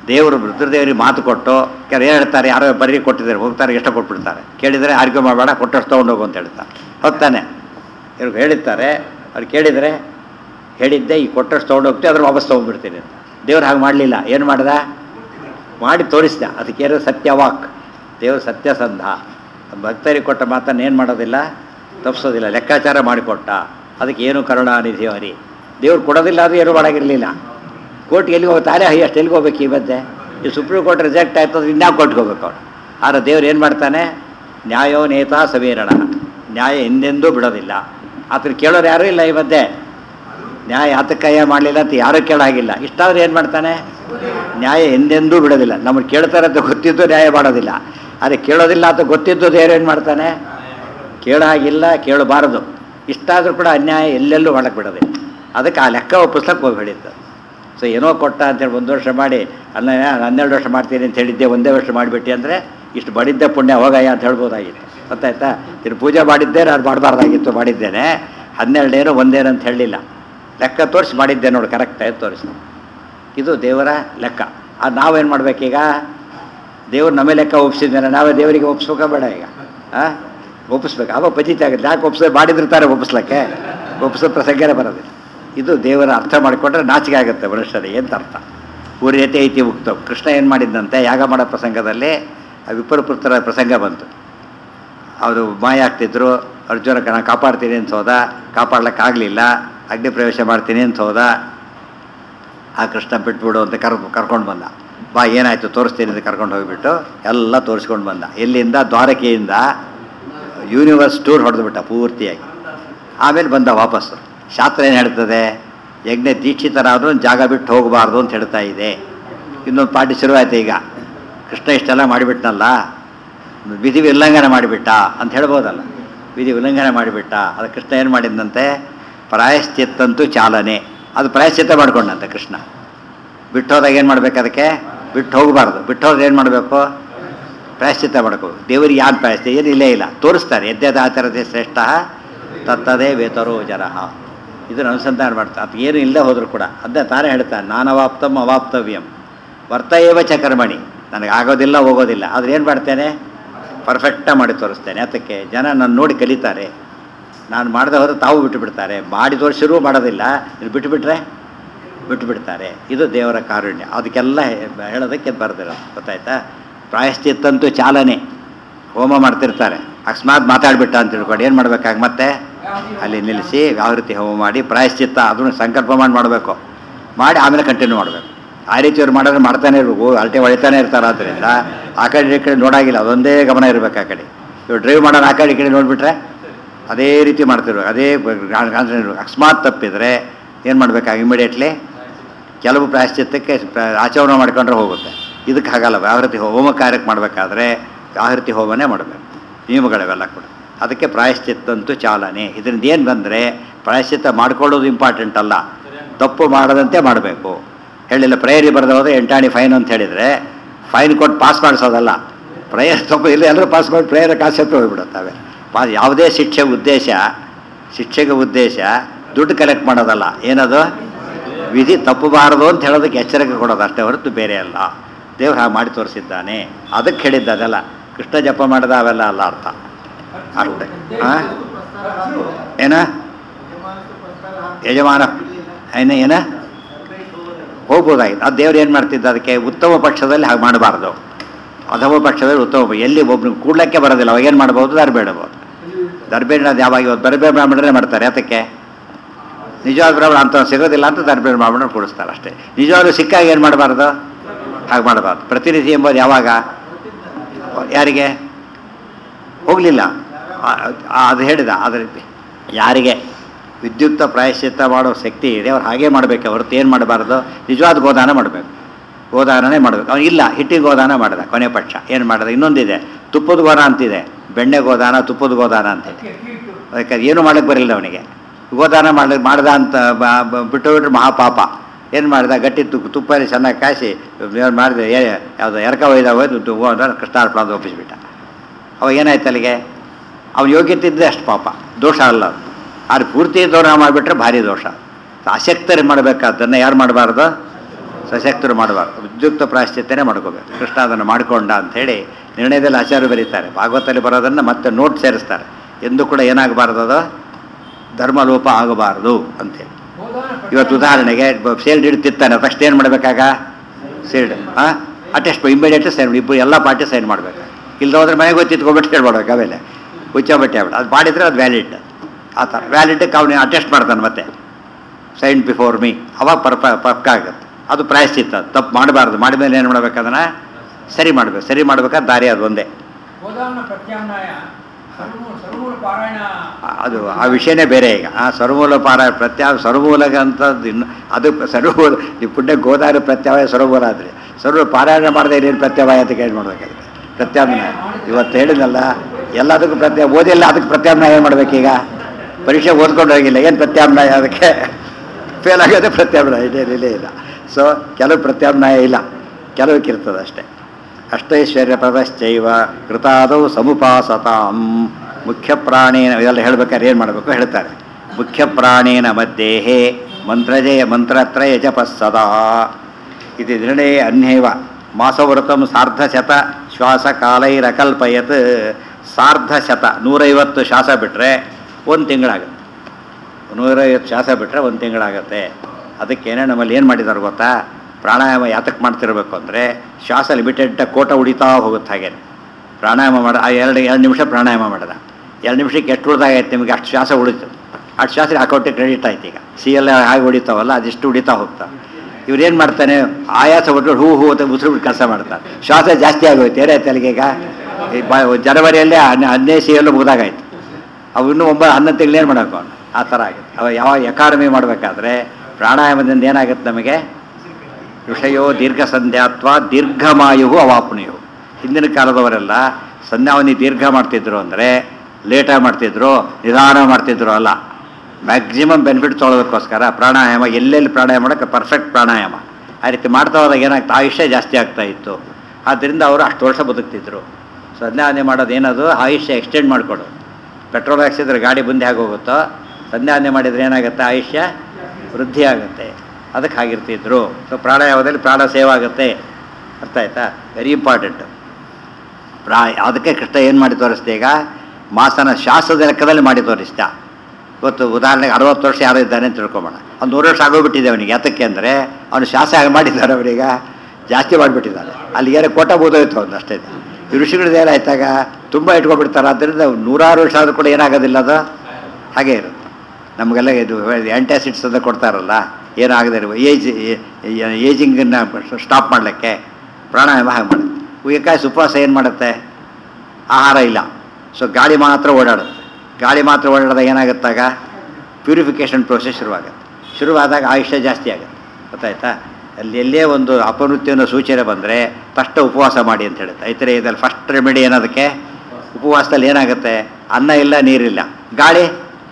ದೇವರು ರುದ್ರದೇವರಿಗೆ ಮಾತು ಕೊಟ್ಟು ಕೆಲವು ಏನು ಹೇಳ್ತಾರೆ ಯಾರೋ ಬರೀ ಕೊಟ್ಟಿದ್ದಾರೆ ಹೋಗ್ತಾರೆ ಎಷ್ಟು ಕೊಟ್ಬಿಡ್ತಾರೆ ಕೇಳಿದರೆ ಆರ್ಗ್ಯೂ ಮಾಡಬೇಡ ಕೊಟ್ಟಷ್ಟು ತೊಗೊಂಡು ಹೋಗು ಅಂತ ಹೇಳ್ತಾರೆ ಹೊತ್ತಾನೆ ಇವ್ರು ಹೇಳಿರ್ತಾರೆ ಅವ್ರು ಕೇಳಿದರೆ ಹೇಳಿದ್ದೆ ಈ ಕೊಟ್ಟಷ್ಟು ತೊಗೊಂಡು ಹೋಗ್ತೀವಿ ಅದ್ರ ವಾಪಸ್ ತೊಗೊಂಡ್ಬಿಡ್ತೀನಿ ಅಂತ ದೇವ್ರು ಹಾಗೆ ಮಾಡಲಿಲ್ಲ ಏನು ಮಾಡ್ದ ಮಾಡಿ ತೋರಿಸ್ದ ಅದಕ್ಕೇನು ಸತ್ಯವಾಕ್ ದೇವರು ಸತ್ಯಸಂಧ ಭಕ್ತರಿಗೆ ಕೊಟ್ಟ ಮಾತನ್ನು ಏನು ಮಾಡೋದಿಲ್ಲ ತಪ್ಪಿಸೋದಿಲ್ಲ ಲೆಕ್ಕಾಚಾರ ಮಾಡಿಕೊಟ್ಟ ಅದಕ್ಕೆ ಏನು ಕರುಣಾನಿಧಿ ಹರಿ ದೇವ್ರು ಕೊಡೋದಿಲ್ಲ ಅದು ಏನು ಮಾಡೋಂಗಿರಲಿಲ್ಲ ಕೋರ್ಟ್ಗೆ ಎಲ್ಲಿಗೆ ಹೋಗ್ತಾರೆ ಹೈಯೆಸ್ಟ್ ಎಲ್ಲಿಗೆ ಹೋಗ್ಬೇಕು ಈ ಮಧ್ಯೆ ಈ ಸುಪ್ರೀಂ ಕೋರ್ಟ್ ರಿಜೆಕ್ಟ್ ಆಯ್ತು ಅಂದ್ರೆ ಇನ್ಯಾವ ಕೋರ್ಟ್ಗೆ ಹೋಗ್ಬೇಕು ಅವ್ರು ಆದರೆ ದೇವ್ರು ಏನು ಮಾಡ್ತಾನೆ ನ್ಯಾಯೋ ನೇತಾ ಸಮೀರಣ ನ್ಯಾಯ ಎಂದೆಂದೂ ಬಿಡೋದಿಲ್ಲ ಆತನ ಕೇಳೋರು ಯಾರೂ ಇಲ್ಲ ಈ ಮಧ್ಯೆ ನ್ಯಾಯ ಆತಕ್ಕಯ್ಯ ಮಾಡಲಿಲ್ಲ ಅಂತ ಯಾರೂ ಕೇಳಾಗಿಲ್ಲ ಇಷ್ಟಾದ್ರೆ ಏನು ಮಾಡ್ತಾನೆ ನ್ಯಾಯ ಎಂದೆಂದೂ ಬಿಡೋದಿಲ್ಲ ನಮ್ಮನ್ನು ಕೇಳ್ತಾರೆ ಅಂತ ಗೊತ್ತಿದ್ದು ನ್ಯಾಯ ಮಾಡೋದಿಲ್ಲ ಆದರೆ ಕೇಳೋದಿಲ್ಲ ಅಂತ ಗೊತ್ತಿದ್ದು ದೇವ್ರು ಏನು ಮಾಡ್ತಾನೆ ಕೇಳಾಗಿಲ್ಲ ಕೇಳಬಾರದು ಇಷ್ಟಾದರೂ ಕೂಡ ಅನ್ಯಾಯ ಎಲ್ಲೆಲ್ಲೂ ಮಾಡಕ್ಕೆ ಬಿಡೋದಿಲ್ಲ ಅದಕ್ಕೆ ಆ ಲೆಕ್ಕ ಒಪ್ಪಿಸ್ಲಕ್ಕೆ ಹೋಗ್ಬಿಡಿದ್ದು ಸೊ ಏನೋ ಕೊಟ್ಟ ಅಂತೇಳಿ ಒಂದು ವರ್ಷ ಮಾಡಿ ಅಲ್ಲ ನಾನು ಹನ್ನೆರಡು ವರ್ಷ ಮಾಡ್ತೀನಿ ಅಂತ ಹೇಳಿದ್ದೆ ಒಂದೇ ವರ್ಷ ಮಾಡಿಬಿಟ್ಟು ಅಂದರೆ ಇಷ್ಟು ಬಡಿದ್ದೆ ಪುಣ್ಯ ಹೋಗಯ್ಯ ಅಂತ ಹೇಳ್ಬೋದಾಗಿತ್ತು ಗೊತ್ತಾಯ್ತಾ ಇನ್ನು ಪೂಜೆ ಮಾಡಿದ್ದೆ ನಾನು ಮಾಡಬಾರ್ದಾಗಿತ್ತು ಮಾಡಿದ್ದೇನೆ ಹನ್ನೆರಡೇನು ಒಂದೇನು ಅಂತ ಹೇಳಲಿಲ್ಲ ಲೆಕ್ಕ ತೋರಿಸಿ ಮಾಡಿದ್ದೆ ನೋಡಿ ಕರೆಕ್ಟಾಗಿ ತೋರಿಸಿ ಇದು ದೇವರ ಲೆಕ್ಕ ಅದು ನಾವೇನು ಮಾಡ್ಬೇಕೀಗ ದೇವ್ರು ನಮ್ಮ ಲೆಕ್ಕ ಒಪ್ಸಿದ್ದೇನೆ ನಾವೇ ದೇವರಿಗೆ ಒಪ್ಸ್ಬೇಕಾ ಬೇಡ ಈಗ ಹಾಂ ಒಪ್ಪಿಸ್ಬೇಕು ಅವಾಗ ಪಚಿತಿ ಆಗುತ್ತೆ ಯಾಕೆ ಒಪ್ಸ ಮಾಡಿದಿರ್ತಾರೆ ಒಪ್ಪಿಸ್ಲಿಕ್ಕೆ ಒಪ್ಪಿಸೋ ಪ್ರಸಂಗನೇ ಬರೋದಿಲ್ಲ ಇದು ದೇವರ ಅರ್ಥ ಮಾಡಿಕೊಂಡ್ರೆ ನಾಚಿಕೆ ಆಗುತ್ತೆ ಮನುಷ್ಯರಿಗೆ ಅಂತ ಅರ್ಥ ಪೂರ್ಯತೆ ಐತಿ ಉಕ್ತ ಕೃಷ್ಣ ಏನು ಮಾಡಿದ್ದಂತೆ ಯಾಗ ಮಾಡೋ ಪ್ರಸಂಗದಲ್ಲಿ ಆ ವಿಪರಪುತ್ರ ಪ್ರಸಂಗ ಬಂತು ಅವರು ಮಾಯ ಆಗ್ತಿದ್ರು ಅರ್ಜುನ ನಾನು ಕಾಪಾಡ್ತೀನಿ ಅಂತ ಹೋದ ಕಾಪಾಡ್ಲಿಕ್ಕಾಗಲಿಲ್ಲ ಅಗ್ನಿ ಪ್ರವೇಶ ಮಾಡ್ತೀನಿ ಅಂತ ಹೋದ ಆ ಕೃಷ್ಣ ಬಿಟ್ಬಿಡು ಅಂತ ಕರ್ ಕರ್ಕೊಂಡು ಬಂದ ಬಾ ಏನಾಯಿತು ತೋರಿಸ್ತೀನಿ ಅಂತ ಕರ್ಕೊಂಡು ಹೋಗಿಬಿಟ್ಟು ಎಲ್ಲ ತೋರಿಸ್ಕೊಂಡು ಬಂದ ಎಲ್ಲಿಂದ ದ್ವಾರಕೆಯಿಂದ ಯೂನಿವರ್ಸ್ ಟೂರ್ ಹೊಡೆದ್ಬಿಟ್ಟ ಪೂರ್ತಿಯಾಗಿ ಆಮೇಲೆ ಬಂದ ವಾಪಸ್ಸು ಶಾಸ್ತ್ರ ಏನು ಹೇಳ್ತದೆ ಯಜ್ಞ ದೀಕ್ಷಿತರಾದರೂ ಜಾಗ ಬಿಟ್ಟು ಹೋಗಬಾರ್ದು ಅಂತ ಹೇಳ್ತಾ ಇದೆ ಇನ್ನೊಂದು ಪಾರ್ಟಿ ಶುರುವಾಯ್ತು ಈಗ ಕೃಷ್ಣ ಇಷ್ಟೆಲ್ಲ ಮಾಡಿಬಿಟ್ನಲ್ಲ ವಿಧಿ ಉಲ್ಲಂಘನೆ ಮಾಡಿಬಿಟ್ಟ ಅಂತ ಹೇಳ್ಬೋದಲ್ಲ ವಿಧಿ ಉಲ್ಲಂಘನೆ ಮಾಡಿಬಿಟ್ಟ ಅದು ಕೃಷ್ಣ ಏನು ಮಾಡಿದಂತೆ ಪ್ರಾಯಶ್ಚಿತ್ತಂತೂ ಚಾಲನೆ ಅದು ಪ್ರಾಯಶ್ಚಿತ್ತ ಮಾಡ್ಕೊಂಡಂತೆ ಕೃಷ್ಣ ಬಿಟ್ಟು ಹೋದಾಗ ಏನು ಮಾಡ್ಬೇಕು ಅದಕ್ಕೆ ಬಿಟ್ಟು ಹೋಗಬಾರ್ದು ಬಿಟ್ಟು ಹೋದ್ರೆ ಏನು ಮಾಡಬೇಕು ಪ್ರಾಯಶ್ಚಿತ್ತ ಮಾಡ್ಕೋಬೇಕು ದೇವರಿಗೆ ಯಾರು ಪ್ರಾಯಶ್ಚಿತ್ತ ಏನು ಇಲ್ಲೇ ಇಲ್ಲ ತೋರಿಸ್ತಾರೆ ಎದ್ದೆದ ಆಚರದೆ ಶ್ರೇಷ್ಠ ತತ್ತದೇ ವೇತರೋ ಜನಃ ಇದನ್ನು ಅನುಸಂಧಾನ ಮಾಡ್ತಾರೆ ಅದು ಏನು ಇಲ್ಲದೆ ಹೋದರೂ ಕೂಡ ಅದನ್ನ ತಾನೇ ಹೇಳ್ತಾನೆ ನಾನವಾಪ್ತಮ್ ಅವಾಪ್ತವ್ಯಂ ವರ್ತಯೇವ ಚ ಕರ್ಮಣಿ ನನಗೆ ಆಗೋದಿಲ್ಲ ಹೋಗೋದಿಲ್ಲ ಆದ್ರೆ ಏನು ಮಾಡ್ತೇನೆ ಪರ್ಫೆಕ್ಟಾಗಿ ಮಾಡಿ ತೋರಿಸ್ತೇನೆ ಅದಕ್ಕೆ ಜನ ನನ್ನ ನೋಡಿ ಕಲಿತಾರೆ ನಾನು ಮಾಡದೆ ಹೋದ್ರೆ ತಾವು ಬಿಟ್ಟು ಬಿಡ್ತಾರೆ ಮಾಡಿ ತೋರಿಸಿರೂ ಮಾಡೋದಿಲ್ಲ ಇದು ಬಿಟ್ಟುಬಿಟ್ರೆ ಬಿಟ್ಟು ಬಿಡ್ತಾರೆ ಇದು ದೇವರ ಕಾರುಣ್ಯ ಅದಕ್ಕೆಲ್ಲ ಹೇ- ಹೇಳೋದಕ್ಕೆ ಬರೆದಿರೋದು ಗೊತ್ತಾಯ್ತಾ ಪ್ರಾಯಶ್ಚಿತ್ತಂತೂ ಚಾಲನೆ ಹೋಮ ಮಾಡ್ತಿರ್ತಾರೆ ಅಕಸ್ಮಾತ್ ಮಾತಾಡ್ಬಿಟ್ಟ ಅಂತ ತಿಳ್ಕೊಂಡು ಏನು ಮಾಡ್ಬೇಕಾಗ ಮತ್ತೆ ಅಲ್ಲಿ ನಿಲ್ಲಿಸಿ ಆವೃತ್ತಿ ಹೋಮ ಮಾಡಿ ಪ್ರಾಯಶ್ಚಿತ್ತ ಅದನ್ನು ಸಂಕಲ್ಪ ಮಾಡಿ ಮಾಡಬೇಕು ಮಾಡಿ ಆಮೇಲೆ ಕಂಟಿನ್ಯೂ ಮಾಡಬೇಕು ಆ ರೀತಿ ಅವ್ರು ಮಾಡಿದ್ರೆ ಮಾಡ್ತಾನೆ ಇರ್ಬೇಕು ಅಲ್ಟೆ ಹೊಳಿತಾನೆ ಇರ್ತಾರೆ ಆದ್ದರಿಂದ ಆ ಕಡೆ ಈ ಕಡೆ ನೋಡಾಗಿಲ್ಲ ಅದೊಂದೇ ಗಮನ ಇರಬೇಕು ಆ ಕಡೆ ಇವ್ರು ಡ್ರೈವ್ ಮಾಡೋರು ಆ ಕಡೆ ಈ ಕಡೆ ನೋಡಿಬಿಟ್ರೆ ಅದೇ ರೀತಿ ಮಾಡ್ತಿರ್ಬೇಕು ಅದೇ ಕಾನ್ಸಂಟ್ರೇಟ್ ಇರ್ಬೇಕು ಅಕಸ್ಮಾತ್ ತಪ್ಪಿದರೆ ಏನು ಮಾಡ್ಬೇಕಾಗ ಇಮಿಡಿಯೇಟ್ಲಿ ಕೆಲವು ಪ್ರಾಯಶ್ಚಿತ್ತಕ್ಕೆ ಪ್ರ- ಆಚರಣೆ ಮಾಡ್ಕೊಂಡ್ರೆ ಹೋಗುತ್ತೆ ಇದಕ್ಕೆ ಹಾಗಲ್ಲ ವ್ಯಾಹೃತಿ ಹೋಮ ಕಾರ್ಯಕ್ಕೆ ಮಾಡಬೇಕಾದ್ರೆ ವ್ಯಾಹೃತಿ ಹೋಮನೇ ಮಾಡಬೇಕು ನಿಯಮಗಳಿವೆಲ್ಲ ಕೂಡ ಅದಕ್ಕೆ ಪ್ರಾಯಶ್ಚಿತ್ತಂತೂ ಚಾಲನೆ ಇದರಿಂದ ಏನು ಬಂದರೆ ಪ್ರಾಯಶ್ಚಿತ್ತ ಮಾಡ್ಕೊಳ್ಳೋದು ಇಂಪಾರ್ಟೆಂಟ್ ಅಲ್ಲ ತಪ್ಪು ಮಾಡದಂತೆ ಮಾಡಬೇಕು ಹೇಳಿಲ್ಲ ಪ್ರೇಯರಿ ಬರೆದ ಹೋದ್ರೆ ಎಂಟಾಣಿ ಫೈನ್ ಅಂತ ಹೇಳಿದರೆ ಫೈನ್ ಕೊಟ್ಟು ಪಾಸ್ ಮಾಡಿಸೋದಲ್ಲ ಪ್ರೇಯರ್ ತಪ್ಪು ಇಲ್ಲ ಎಲ್ಲರೂ ಪಾಸ್ ಮಾಡಿ ಪ್ರೇಯರ್ ಕಾಸೆತ್ತು ಹೋಗ್ಬಿಡುತ್ತವೆ ಪಾ ಯಾವುದೇ ಶಿಕ್ಷೆ ಉದ್ದೇಶ ಶಿಕ್ಷೆಗೆ ಉದ್ದೇಶ ದುಡ್ಡು ಕಲೆಕ್ಟ್ ಮಾಡೋದಲ್ಲ ಏನದು ವಿಧಿ ತಪ್ಪಬಾರದು ಅಂತ ಹೇಳೋದಕ್ಕೆ ಎಚ್ಚರಿಕೆ ಕೊಡೋದು ಅಷ್ಟೇ ಹೊರತು ಬೇರೆ ಅಲ್ಲ ದೇವ್ರು ಹಾಗೆ ಮಾಡಿ ತೋರಿಸಿದ್ದಾನೆ ಅದಕ್ಕೆ ಹೇಳಿದ್ದ ಅದೆಲ್ಲ ಕೃಷ್ಣ ಜಪ ಮಾಡಿದ ಅವೆಲ್ಲ ಅಲ್ಲ ಅರ್ಥ ಅಷ್ಟೇ ಹಾಂ ಏನ ಯಜಮಾನ ಏನ ಏನ ಹೋಗ್ಬೋದಾಗಿತ್ತು ಅದು ದೇವ್ರು ಏನು ಮಾಡ್ತಿದ್ದ ಅದಕ್ಕೆ ಉತ್ತಮ ಪಕ್ಷದಲ್ಲಿ ಹಾಗೆ ಮಾಡಬಾರ್ದು ಅಧಮ ಪಕ್ಷದಲ್ಲಿ ಉತ್ತಮ ಎಲ್ಲಿ ಒಬ್ರು ಕೂಡ್ಲಕ್ಕೆ ಬರೋದಿಲ್ಲ ಅವಾಗ ಏನು ಮಾಡ್ಬೋದು ದರ್ಬೇಡಬಹುದು ದರ್ಬೇಡ ಯಾವಾಗ ಇವತ್ತು ದರ್ಬೆ ಬ್ರಾಹ್ಮಣರೇ ಮಾಡ್ತಾರೆ ಅದಕ್ಕೆ ನಿಜವಾದ ಬ್ರಾಹ್ಮಣ ಅಂತ ಸಿಗೋದಿಲ್ಲ ಅಂತ ದರ್ಬೇಡ ಬ್ರಾಹ್ಮಣರು ಕೊಡಿಸ್ತಾರೆ ಅಷ್ಟೇ ನಿಜವಾಗ್ಲೂ ಸಿಕ್ಕಾಗ ಏನು ಮಾಡಬಾರ್ದು ಹಾಗೆ ಮಾಡಬಾರ್ದು ಪ್ರತಿನಿಧಿ ಎಂಬುದು ಯಾವಾಗ ಯಾರಿಗೆ ಹೋಗಲಿಲ್ಲ ಅದು ಹೇಳಿದ ಆದರೆ ಯಾರಿಗೆ ವಿದ್ಯುಕ್ತ ಪ್ರಾಯಶ್ಚಿತ್ತ ಮಾಡೋ ಶಕ್ತಿ ಇದೆ ಅವ್ರು ಹಾಗೇ ಮಾಡಬೇಕು ಹೊರತು ಏನು ಮಾಡಬಾರ್ದು ನಿಜವಾದ ಗೋದಾನ ಮಾಡಬೇಕು ಗೋದಾನನೇ ಮಾಡಬೇಕು ಅವ್ನು ಇಲ್ಲ ಹಿಟ್ಟಿಗೆ ಗೋದಾನ ಮಾಡಿದ ಕೊನೆ ಪಕ್ಷ ಏನು ಮಾಡಿದ ಇನ್ನೊಂದಿದೆ ತುಪ್ಪದ ಗೋದಾನ ಅಂತಿದೆ ಬೆಣ್ಣೆ ಗೋದಾನ ತುಪ್ಪದ ಗೋದಾನ ಅಂತಿದೆ ಯಾಕಂದ್ರೆ ಏನು ಮಾಡಕ್ಕೆ ಬರಲಿಲ್ಲ ಅವನಿಗೆ ಗೋದಾನ ಮಾಡ ಮಾಡ್ದ ಅಂತ ಬ- ಬ- ಬಿಟ್ಟು ಬಿಟ್ರೆ ಮಹಾಪಾಪ ಏನು ಮಾಡಿದ ಗಟ್ಟಿ ತುಪ್ಪ ತುಪ್ಪಲ್ಲಿ ಚೆನ್ನಾಗಿ ಕಾಯಿಸಿ ಏನ್ ಮಾಡಿದೆ ಏ ಯಾವುದು ಎರ್ಕ ಒಯ್ದ ಹೋಯ್ದು ತು- ಅಂದ್ರೆ ಕೃಷ್ಣಾರ್ಪಣ ಅಂತ ಒಪ್ಪಿಸ್ಬಿಟ್ಟ ಅವಾಗ ಏನಾಯ್ತು ಅಲ್ಲಿಗೆ ಅವ್ನು ಯೋಗ್ಯತೆ ಇದ್ದರೆ ಅಷ್ಟು ಪಾಪ ದೋಷ ಅಲ್ಲ ಅದು. ಆದ್ರೆ ಪೂರ್ತಿ ದೋಷ ಮಾಡಿಬಿಟ್ರೆ ಭಾರಿ ದೋಷ ಆಸಕ್ತರು ಮಾಡಬೇಕಾದ್ದನ್ನು ಯಾರು ಮಾಡಬಾರ್ದು ಸಶಕ್ತರು ಮಾಡಬಾರ್ದು ಉದ್ಯುಕ್ತ ಪ್ರಾಶ್ಚಿತ್ಯನೇ ಮಾಡ್ಕೋಬೇಕು ಕೃಷ್ಣ ಅದನ್ನು ಮಾಡಿಕೊಂಡ ಅಂಥೇಳಿ ನಿರ್ಣಯದಲ್ಲಿ ಆಚಾರ್ಯ ಬರೀತಾರೆ ಭಾಗವತದಲ್ಲಿ ಬರೋದನ್ನು ಮತ್ತೆ ನೋಟ್ ಸೇರಿಸ್ತಾರೆ ಎಂದೂ ಕೂಡ ಏನಾಗಬಾರ್ದು ಅದು ಧರ್ಮಲೋಪ ಆಗಬಾರದು ಅಂತೇಳಿ ಗೋದಾನ ಇವತ್ತು ಉದಾಹರಣೆಗೆ ಸೇಲ್ಡ್ ಇಡ್ತಿತ್ತಾನೆ ತಕ್ಷಣ ಏನು ಮಾಡಬೇಕಾಗ ಸೇಲ್ಡ್ ಹಾಂ ಅಟೆಸ್ಟ್ ಇಮಿಡಿಯೇಟ್ ಸೈನ್ ಇಬ್ಬರು ಎಲ್ಲ ಪಾರ್ಟಿ ಸೈನ್ ಮಾಡಬೇಕು ಇಲ್ಲದ ಹೋದ್ರೆ ಮನೆಗೆ ಹೋಗಿ ತಿತ್ಕೊಬಿಟ್ಟು ಹೇಳ್ಬಿಡ್ಬೇಕು ಆಮೇಲೆ ಹುಚ್ಚ ಬಟ್ಟೆ ಆಗ್ಬಿಟ್ಟು ಅದು ಮಾಡಿದರೆ ಅದು ವ್ಯಾಲಿಡ್ ಆ ಥರ ವ್ಯಾಲಿಡ್ಗೆ ಅವನು ಅಟೆಸ್ಟ್ ಮಾಡ್ತಾನೆ ಮತ್ತೆ ಸೈನ್ ಬಿಫೋರ್ ಮೀ ಅವಾಗ ಪರ್ಪ ಪಕ್ಕ ಆಗುತ್ತೆ ಅದು ಪ್ರಾಯಶ್ಚಿತ್ತ ತಪ್ಪು ಮಾಡಬಾರ್ದು ಮಾಡಿದ್ಮೇಲೆ ಏನು ಮಾಡ್ಬೇಕು ಅದನ್ನು ಸರಿ ಮಾಡಬೇಕು ಸರಿ ಮಾಡ್ಬೇಕಾದ್ರೆ ದಾರಿ ಅದು ಒಂದೇ ಗೋದಾನ ಪ್ರತ್ಯಾಮ್ನಾಯ ಸರ್ವಮೂಲ ಸರ್ವಮೂಲ ಪಾರಾಯಣ ಅದು ಆ ವಿಷಯನೇ ಬೇರೆ ಈಗ ಆ ಸರ್ವಮೂಲ ಪಾರ ಪ್ರತ್ಯಾವ ಸರ್ವಮೂಲಕ ಅಂತದ್ದು ಇನ್ನು ಅದು ಸರ್ವಮೂಲ ಈ ಪುಣ್ಯ ಗೋದಾರ ಪ್ರತ್ಯಾವಯ ಸರ್ವಮೂಲ ಆದರೆ ಸರ್ವ ಪಾರಾಯಣ ಮಾಡದೆ ಏನು ಪ್ರತ್ಯಾವಯ ಅಂತ ಕೇಳಿ ಮಾಡ್ಬೇಕಾದ್ರೆ ಪ್ರತ್ಯಾಮ್ನಾಯ ಇವತ್ತು ಹೇಳಿದ್ನಲ್ಲ ಎಲ್ಲದಕ್ಕೂ ಪ್ರತ್ಯಾ ಓದಿಲ್ಲ ಅದಕ್ಕೆ ಪ್ರತ್ಯಾಮ್ನಾಯ ಏನು ಮಾಡ್ಬೇಕೀಗ ಪರೀಕ್ಷೆ ಓದ್ಕೊಂಡು ಹೋಗಿಲ್ಲ ಏನು ಪ್ರತ್ಯಾಮ್ನಾಯ ಅದಕ್ಕೆ ಫೇಲ್ ಆಗೋದೇ ಪ್ರತ್ಯಾಮ್ನಾಯ ಇದೇನಿಲ್ಲೇ ಇಲ್ಲ ಸೊ ಕೆಲವು ಪ್ರತ್ಯಾಮ್ನಾಯ ಇಲ್ಲ ಕೆಲವಕ್ಕೆ ಇರ್ತದೆ ಅಷ್ಟೇ ಅಷ್ಟೈಶ್ವರ್ಯ ಪದಶ್ಚೈವ ಕೃತಾದೌ ಸಮುಪಾಸತಾಂ ಮುಖ್ಯ ಪ್ರಾಣೇನ ಇದೆಲ್ಲ ಹೇಳ್ಬೇಕಾದ್ರೆ ಏನು ಮಾಡಬೇಕು ಹೇಳ್ತಾರೆ ಮುಖ್ಯ ಪ್ರಾಣೇನ ಮಧ್ಯೆ ಮಂತ್ರಜಯ ಮಂತ್ರತ್ರಯ ಜಪಃ ಸದಾ ಇದು ನಿರ್ಣಯ ಅನ್ಯೈವ ಮಾಸವೃತಂ ಸಾರ್ಧಶತ ಶ್ವಾಸಕಾಲೈರಕಲ್ಪಯತ್ ಸಾರ್ಧಶತ ನೂರೈವತ್ತು ಶ್ವಾಸ ಬಿಟ್ಟರೆ ಒಂದು ತಿಂಗಳಾಗುತ್ತೆ ನೂರೈವತ್ತು ಶ್ವಾಸ ಬಿಟ್ಟರೆ ಒಂದು ತಿಂಗಳಾಗತ್ತೆ ಅದಕ್ಕೇನೆ ನಮ್ಮಲ್ಲಿ ಏನು ಮಾಡಿದ್ದಾರೆ ಗೊತ್ತಾ ಪ್ರಾಣಾಯಾಮ ಯಾತಕ್ಕೆ ಮಾಡ್ತಿರ್ಬೇಕು ಅಂದರೆ ಶ್ವಾಸ ಲಿಮಿಟೆಡ್ ಕೋಟ ಉಳಿತಾ ಹೋಗುತ್ತೆ ಹಾಗೆ ಪ್ರಾಣಾಯಾಮ ಮಾಡ ಆ ಎರಡು ಎರಡು ನಿಮಿಷ ಪ್ರಾಣಾಯಾಮ ಮಾಡಿದ ಎರಡು ನಿಮಿಷಕ್ಕೆ ಎಷ್ಟು ಉಳಿದಾಗೈತೆ ನಿಮಗೆ ಅಷ್ಟು ಶ್ವಾಸ ಉಳಿತು ಅಷ್ಟು ಶ್ವಾಸ ಅಕೌಂಟಿಗೆ ಕ್ರೆಡಿಟ್ ಆಯ್ತು ಈಗ ಸಿ ಎಲ್ಲ ಹಾಗೆ ಉಳಿತಾವಲ್ಲ ಅದಿಷ್ಟು ಉಳಿತಾ ಹೋಗ್ತಾವೆ ಇವ್ರೇನು ಮಾಡ್ತಾನೆ ಆಯಾಸ ಬಿಟ್ಟು ಹೂ ಹೂ ಅಂತ ಉಸಿರು ಬಿಟ್ಟು ಕೆಲಸ ಮಾಡ್ತಾರೆ ಶ್ವಾಸ ಜಾಸ್ತಿ ಆಗೋಯ್ತು ಏನಾಯ್ತು ಅಲ್ಲಿಗೆ ಈಗ ಈ ಬ- ಜನವರಿಯಲ್ಲೇ ಹನ್ನೆ ಹದಿನೈದು ಸಿ ಎಲ್ಲೂ ಮುಗಿದಾಗಾಯ್ತು ಅವು ಇನ್ನೂ ಒಂಬ ಹನ್ನೊಂದು ತಿಂಗಳು ಏನು ಮಾಡಬೇಕು ಅವನು ಆ ಥರ ಆಗುತ್ತೆ ಅವ ಯಾವಾಗ ಎಕಾನಮಿ ಮಾಡಬೇಕಾದ್ರೆ ಪ್ರಾಣಾಯಾಮದಿಂದ ಏನಾಗುತ್ತೆ ನಮಗೆ ವಿಷಯೋ ದೀರ್ಘ ಸಂಧ್ಯಾತ್ವ ದೀರ್ಘಮಾಯು ಅವಾಪ್ನಿಯು ಹಿಂದಿನ ಕಾಲದವರೆಲ್ಲ ಸಂಧ್ಯಾವನಿ ದೀರ್ಘ ಮಾಡ್ತಿದ್ರು ಅಂದರೆ ಲೇಟಾಗಿ ಮಾಡ್ತಿದ್ರು ನಿಧಾನ ಮಾಡ್ತಿದ್ರು ಅಲ್ಲ ಮ್ಯಾಕ್ಸಿಮಮ್ ಬೆನಿಫಿಟ್ ತೊಗೊಳೋದಕ್ಕೋಸ್ಕರ ಪ್ರಾಣಾಯಾಮ ಎಲ್ಲೆಲ್ಲಿ ಪ್ರಾಣಾಯಾಮ ಮಾಡೋಕ್ಕೆ ಪರ್ಫೆಕ್ಟ್ ಪ್ರಾಣಾಯಾಮ ಆ ರೀತಿ ಮಾಡ್ತಾ ಹೋದಾಗ ಏನಾಗ್ತಾ ಆಯುಷ್ಯ ಜಾಸ್ತಿ ಆಗ್ತಾ ಇತ್ತು ಆದ್ದರಿಂದ ಅವರು ಅಷ್ಟು ವರ್ಷ ಬದುಕ್ತಿದ್ರು ಸಂಧ್ಯಾವನೆ ಮಾಡೋದು ಏನದು ಆಯುಷ್ಯ ಎಕ್ಸ್ಟೆಂಡ್ ಮಾಡಿಕೊಡು ಪೆಟ್ರೋಲ್ ಹಾಕ್ಸಿದ್ರೆ ಗಾಡಿ ಮುಂದೆ ಹೇಗೆ ಹೋಗುತ್ತೋ ಸಂಧ್ಯಾವನೆ ಮಾಡಿದರೆ ಏನಾಗುತ್ತೆ ಆಯುಷ್ಯ ವೃದ್ಧಿ ಆಗುತ್ತೆ ಅದಕ್ಕೆ ಹಾಗಿರ್ತಿದ್ರು ಸೊ ಪ್ರಾಣಾಯಾಮದಲ್ಲಿ ಪ್ರಾಣ ಸೇವ್ ಆಗುತ್ತೆ ಅರ್ಥ ಆಯ್ತಾ ವೆರಿ ಇಂಪಾರ್ಟೆಂಟು ಪ್ರಾ ಅದಕ್ಕೆ ಕೃಷ್ಣ ಏನು ಮಾಡಿ ತೋರಿಸ್ದೆ ಈಗ ಮಾಸನ ಶಾಸ್ತ್ರದ ಲೆಕ್ಕದಲ್ಲಿ ಮಾಡಿ ತೋರಿಸ್ದ ಇವತ್ತು ಉದಾಹರಣೆಗೆ ಅರವತ್ತು ವರ್ಷ ಯಾರೋ ಇದ್ದಾನೆ ಅಂತ ತಿಳ್ಕೊಂಬೋಣ ಒಂದು ನೂರು ವರ್ಷ ಆಗೋಗ್ಬಿಟ್ಟಿದೆ ಅವನಿಗೆ ಯಾತಕ್ಕೆ ಅಂದರೆ ಅವನು ಶಾಸ್ತ್ರ ಮಾಡಿದ್ದಾರೆ ಅವರೀಗ ಜಾಸ್ತಿ ಮಾಡಿಬಿಟ್ಟಿದ್ದಾರೆ ಅಲ್ಲಿ ಏನೋ ಕೋಟ ಬೋಧೋಯ್ತು ಅವ್ನು ಅಷ್ಟೇ ಈ ಋಷಿಗಳದ್ದು ಏನಾಯ್ತಾಗ ತುಂಬ ಇಟ್ಕೊಂಡ್ಬಿಡ್ತಾರೆ ಆದ್ದರಿಂದ ನೂರಾರು ವರ್ಷ ಆದರೂ ಕೂಡ ಏನಾಗೋದಿಲ್ಲ ಅದು ಹಾಗೇ ಇರುತ್ತೆ ನಮಗೆಲ್ಲ ಇದು ಆ್ಯಂಟಾಸಿಡ್ಸ್ ಅಂತ ಕೊಡ್ತಾರಲ್ಲ ಏನಾಗದೆ ಇರುವ ಏಜ್ ಏಜಿಂಗನ್ನು ಸ್ಟಾಪ್ ಮಾಡಲಿಕ್ಕೆ ಪ್ರಾಣಾಯಾಮ ಹಾಗೆ ಮಾಡುತ್ತೆ ಏಕಾಸಿ ಉಪವಾಸ ಏನು ಮಾಡುತ್ತೆ ಆಹಾರ ಇಲ್ಲ ಸೊ ಗಾಳಿ ಮಾತ್ರ ಓಡಾಡುತ್ತೆ ಗಾಳಿ ಮಾತ್ರ ಓಡಾಡಿದಾಗ ಏನಾಗುತ್ತಾಗ ಪ್ಯೂರಿಫಿಕೇಷನ್ ಪ್ರೋಸೆಸ್ ಶುರುವಾಗುತ್ತೆ ಶುರುವಾದಾಗ ಆಯುಷ್ಯ ಜಾಸ್ತಿ ಆಗುತ್ತೆ ಗೊತ್ತಾಯ್ತಾ ಅಲ್ಲಿ ಎಲ್ಲೇ ಒಂದು ಅಪಮೃತ್ಯುವಿನ ಸೂಚನೆ ಬಂದರೆ ತಕ್ಷಣ ಉಪವಾಸ ಮಾಡಿ ಅಂತ ಹೇಳುತ್ತೆ ಐತರೆ ಇದಲ್ಲಿ ಫಸ್ಟ್ ರೆಮಿಡಿ ಏನದಕ್ಕೆ ಉಪವಾಸದಲ್ಲಿ ಏನಾಗುತ್ತೆ ಅನ್ನ ಇಲ್ಲ ನೀರಿಲ್ಲ ಗಾಳಿ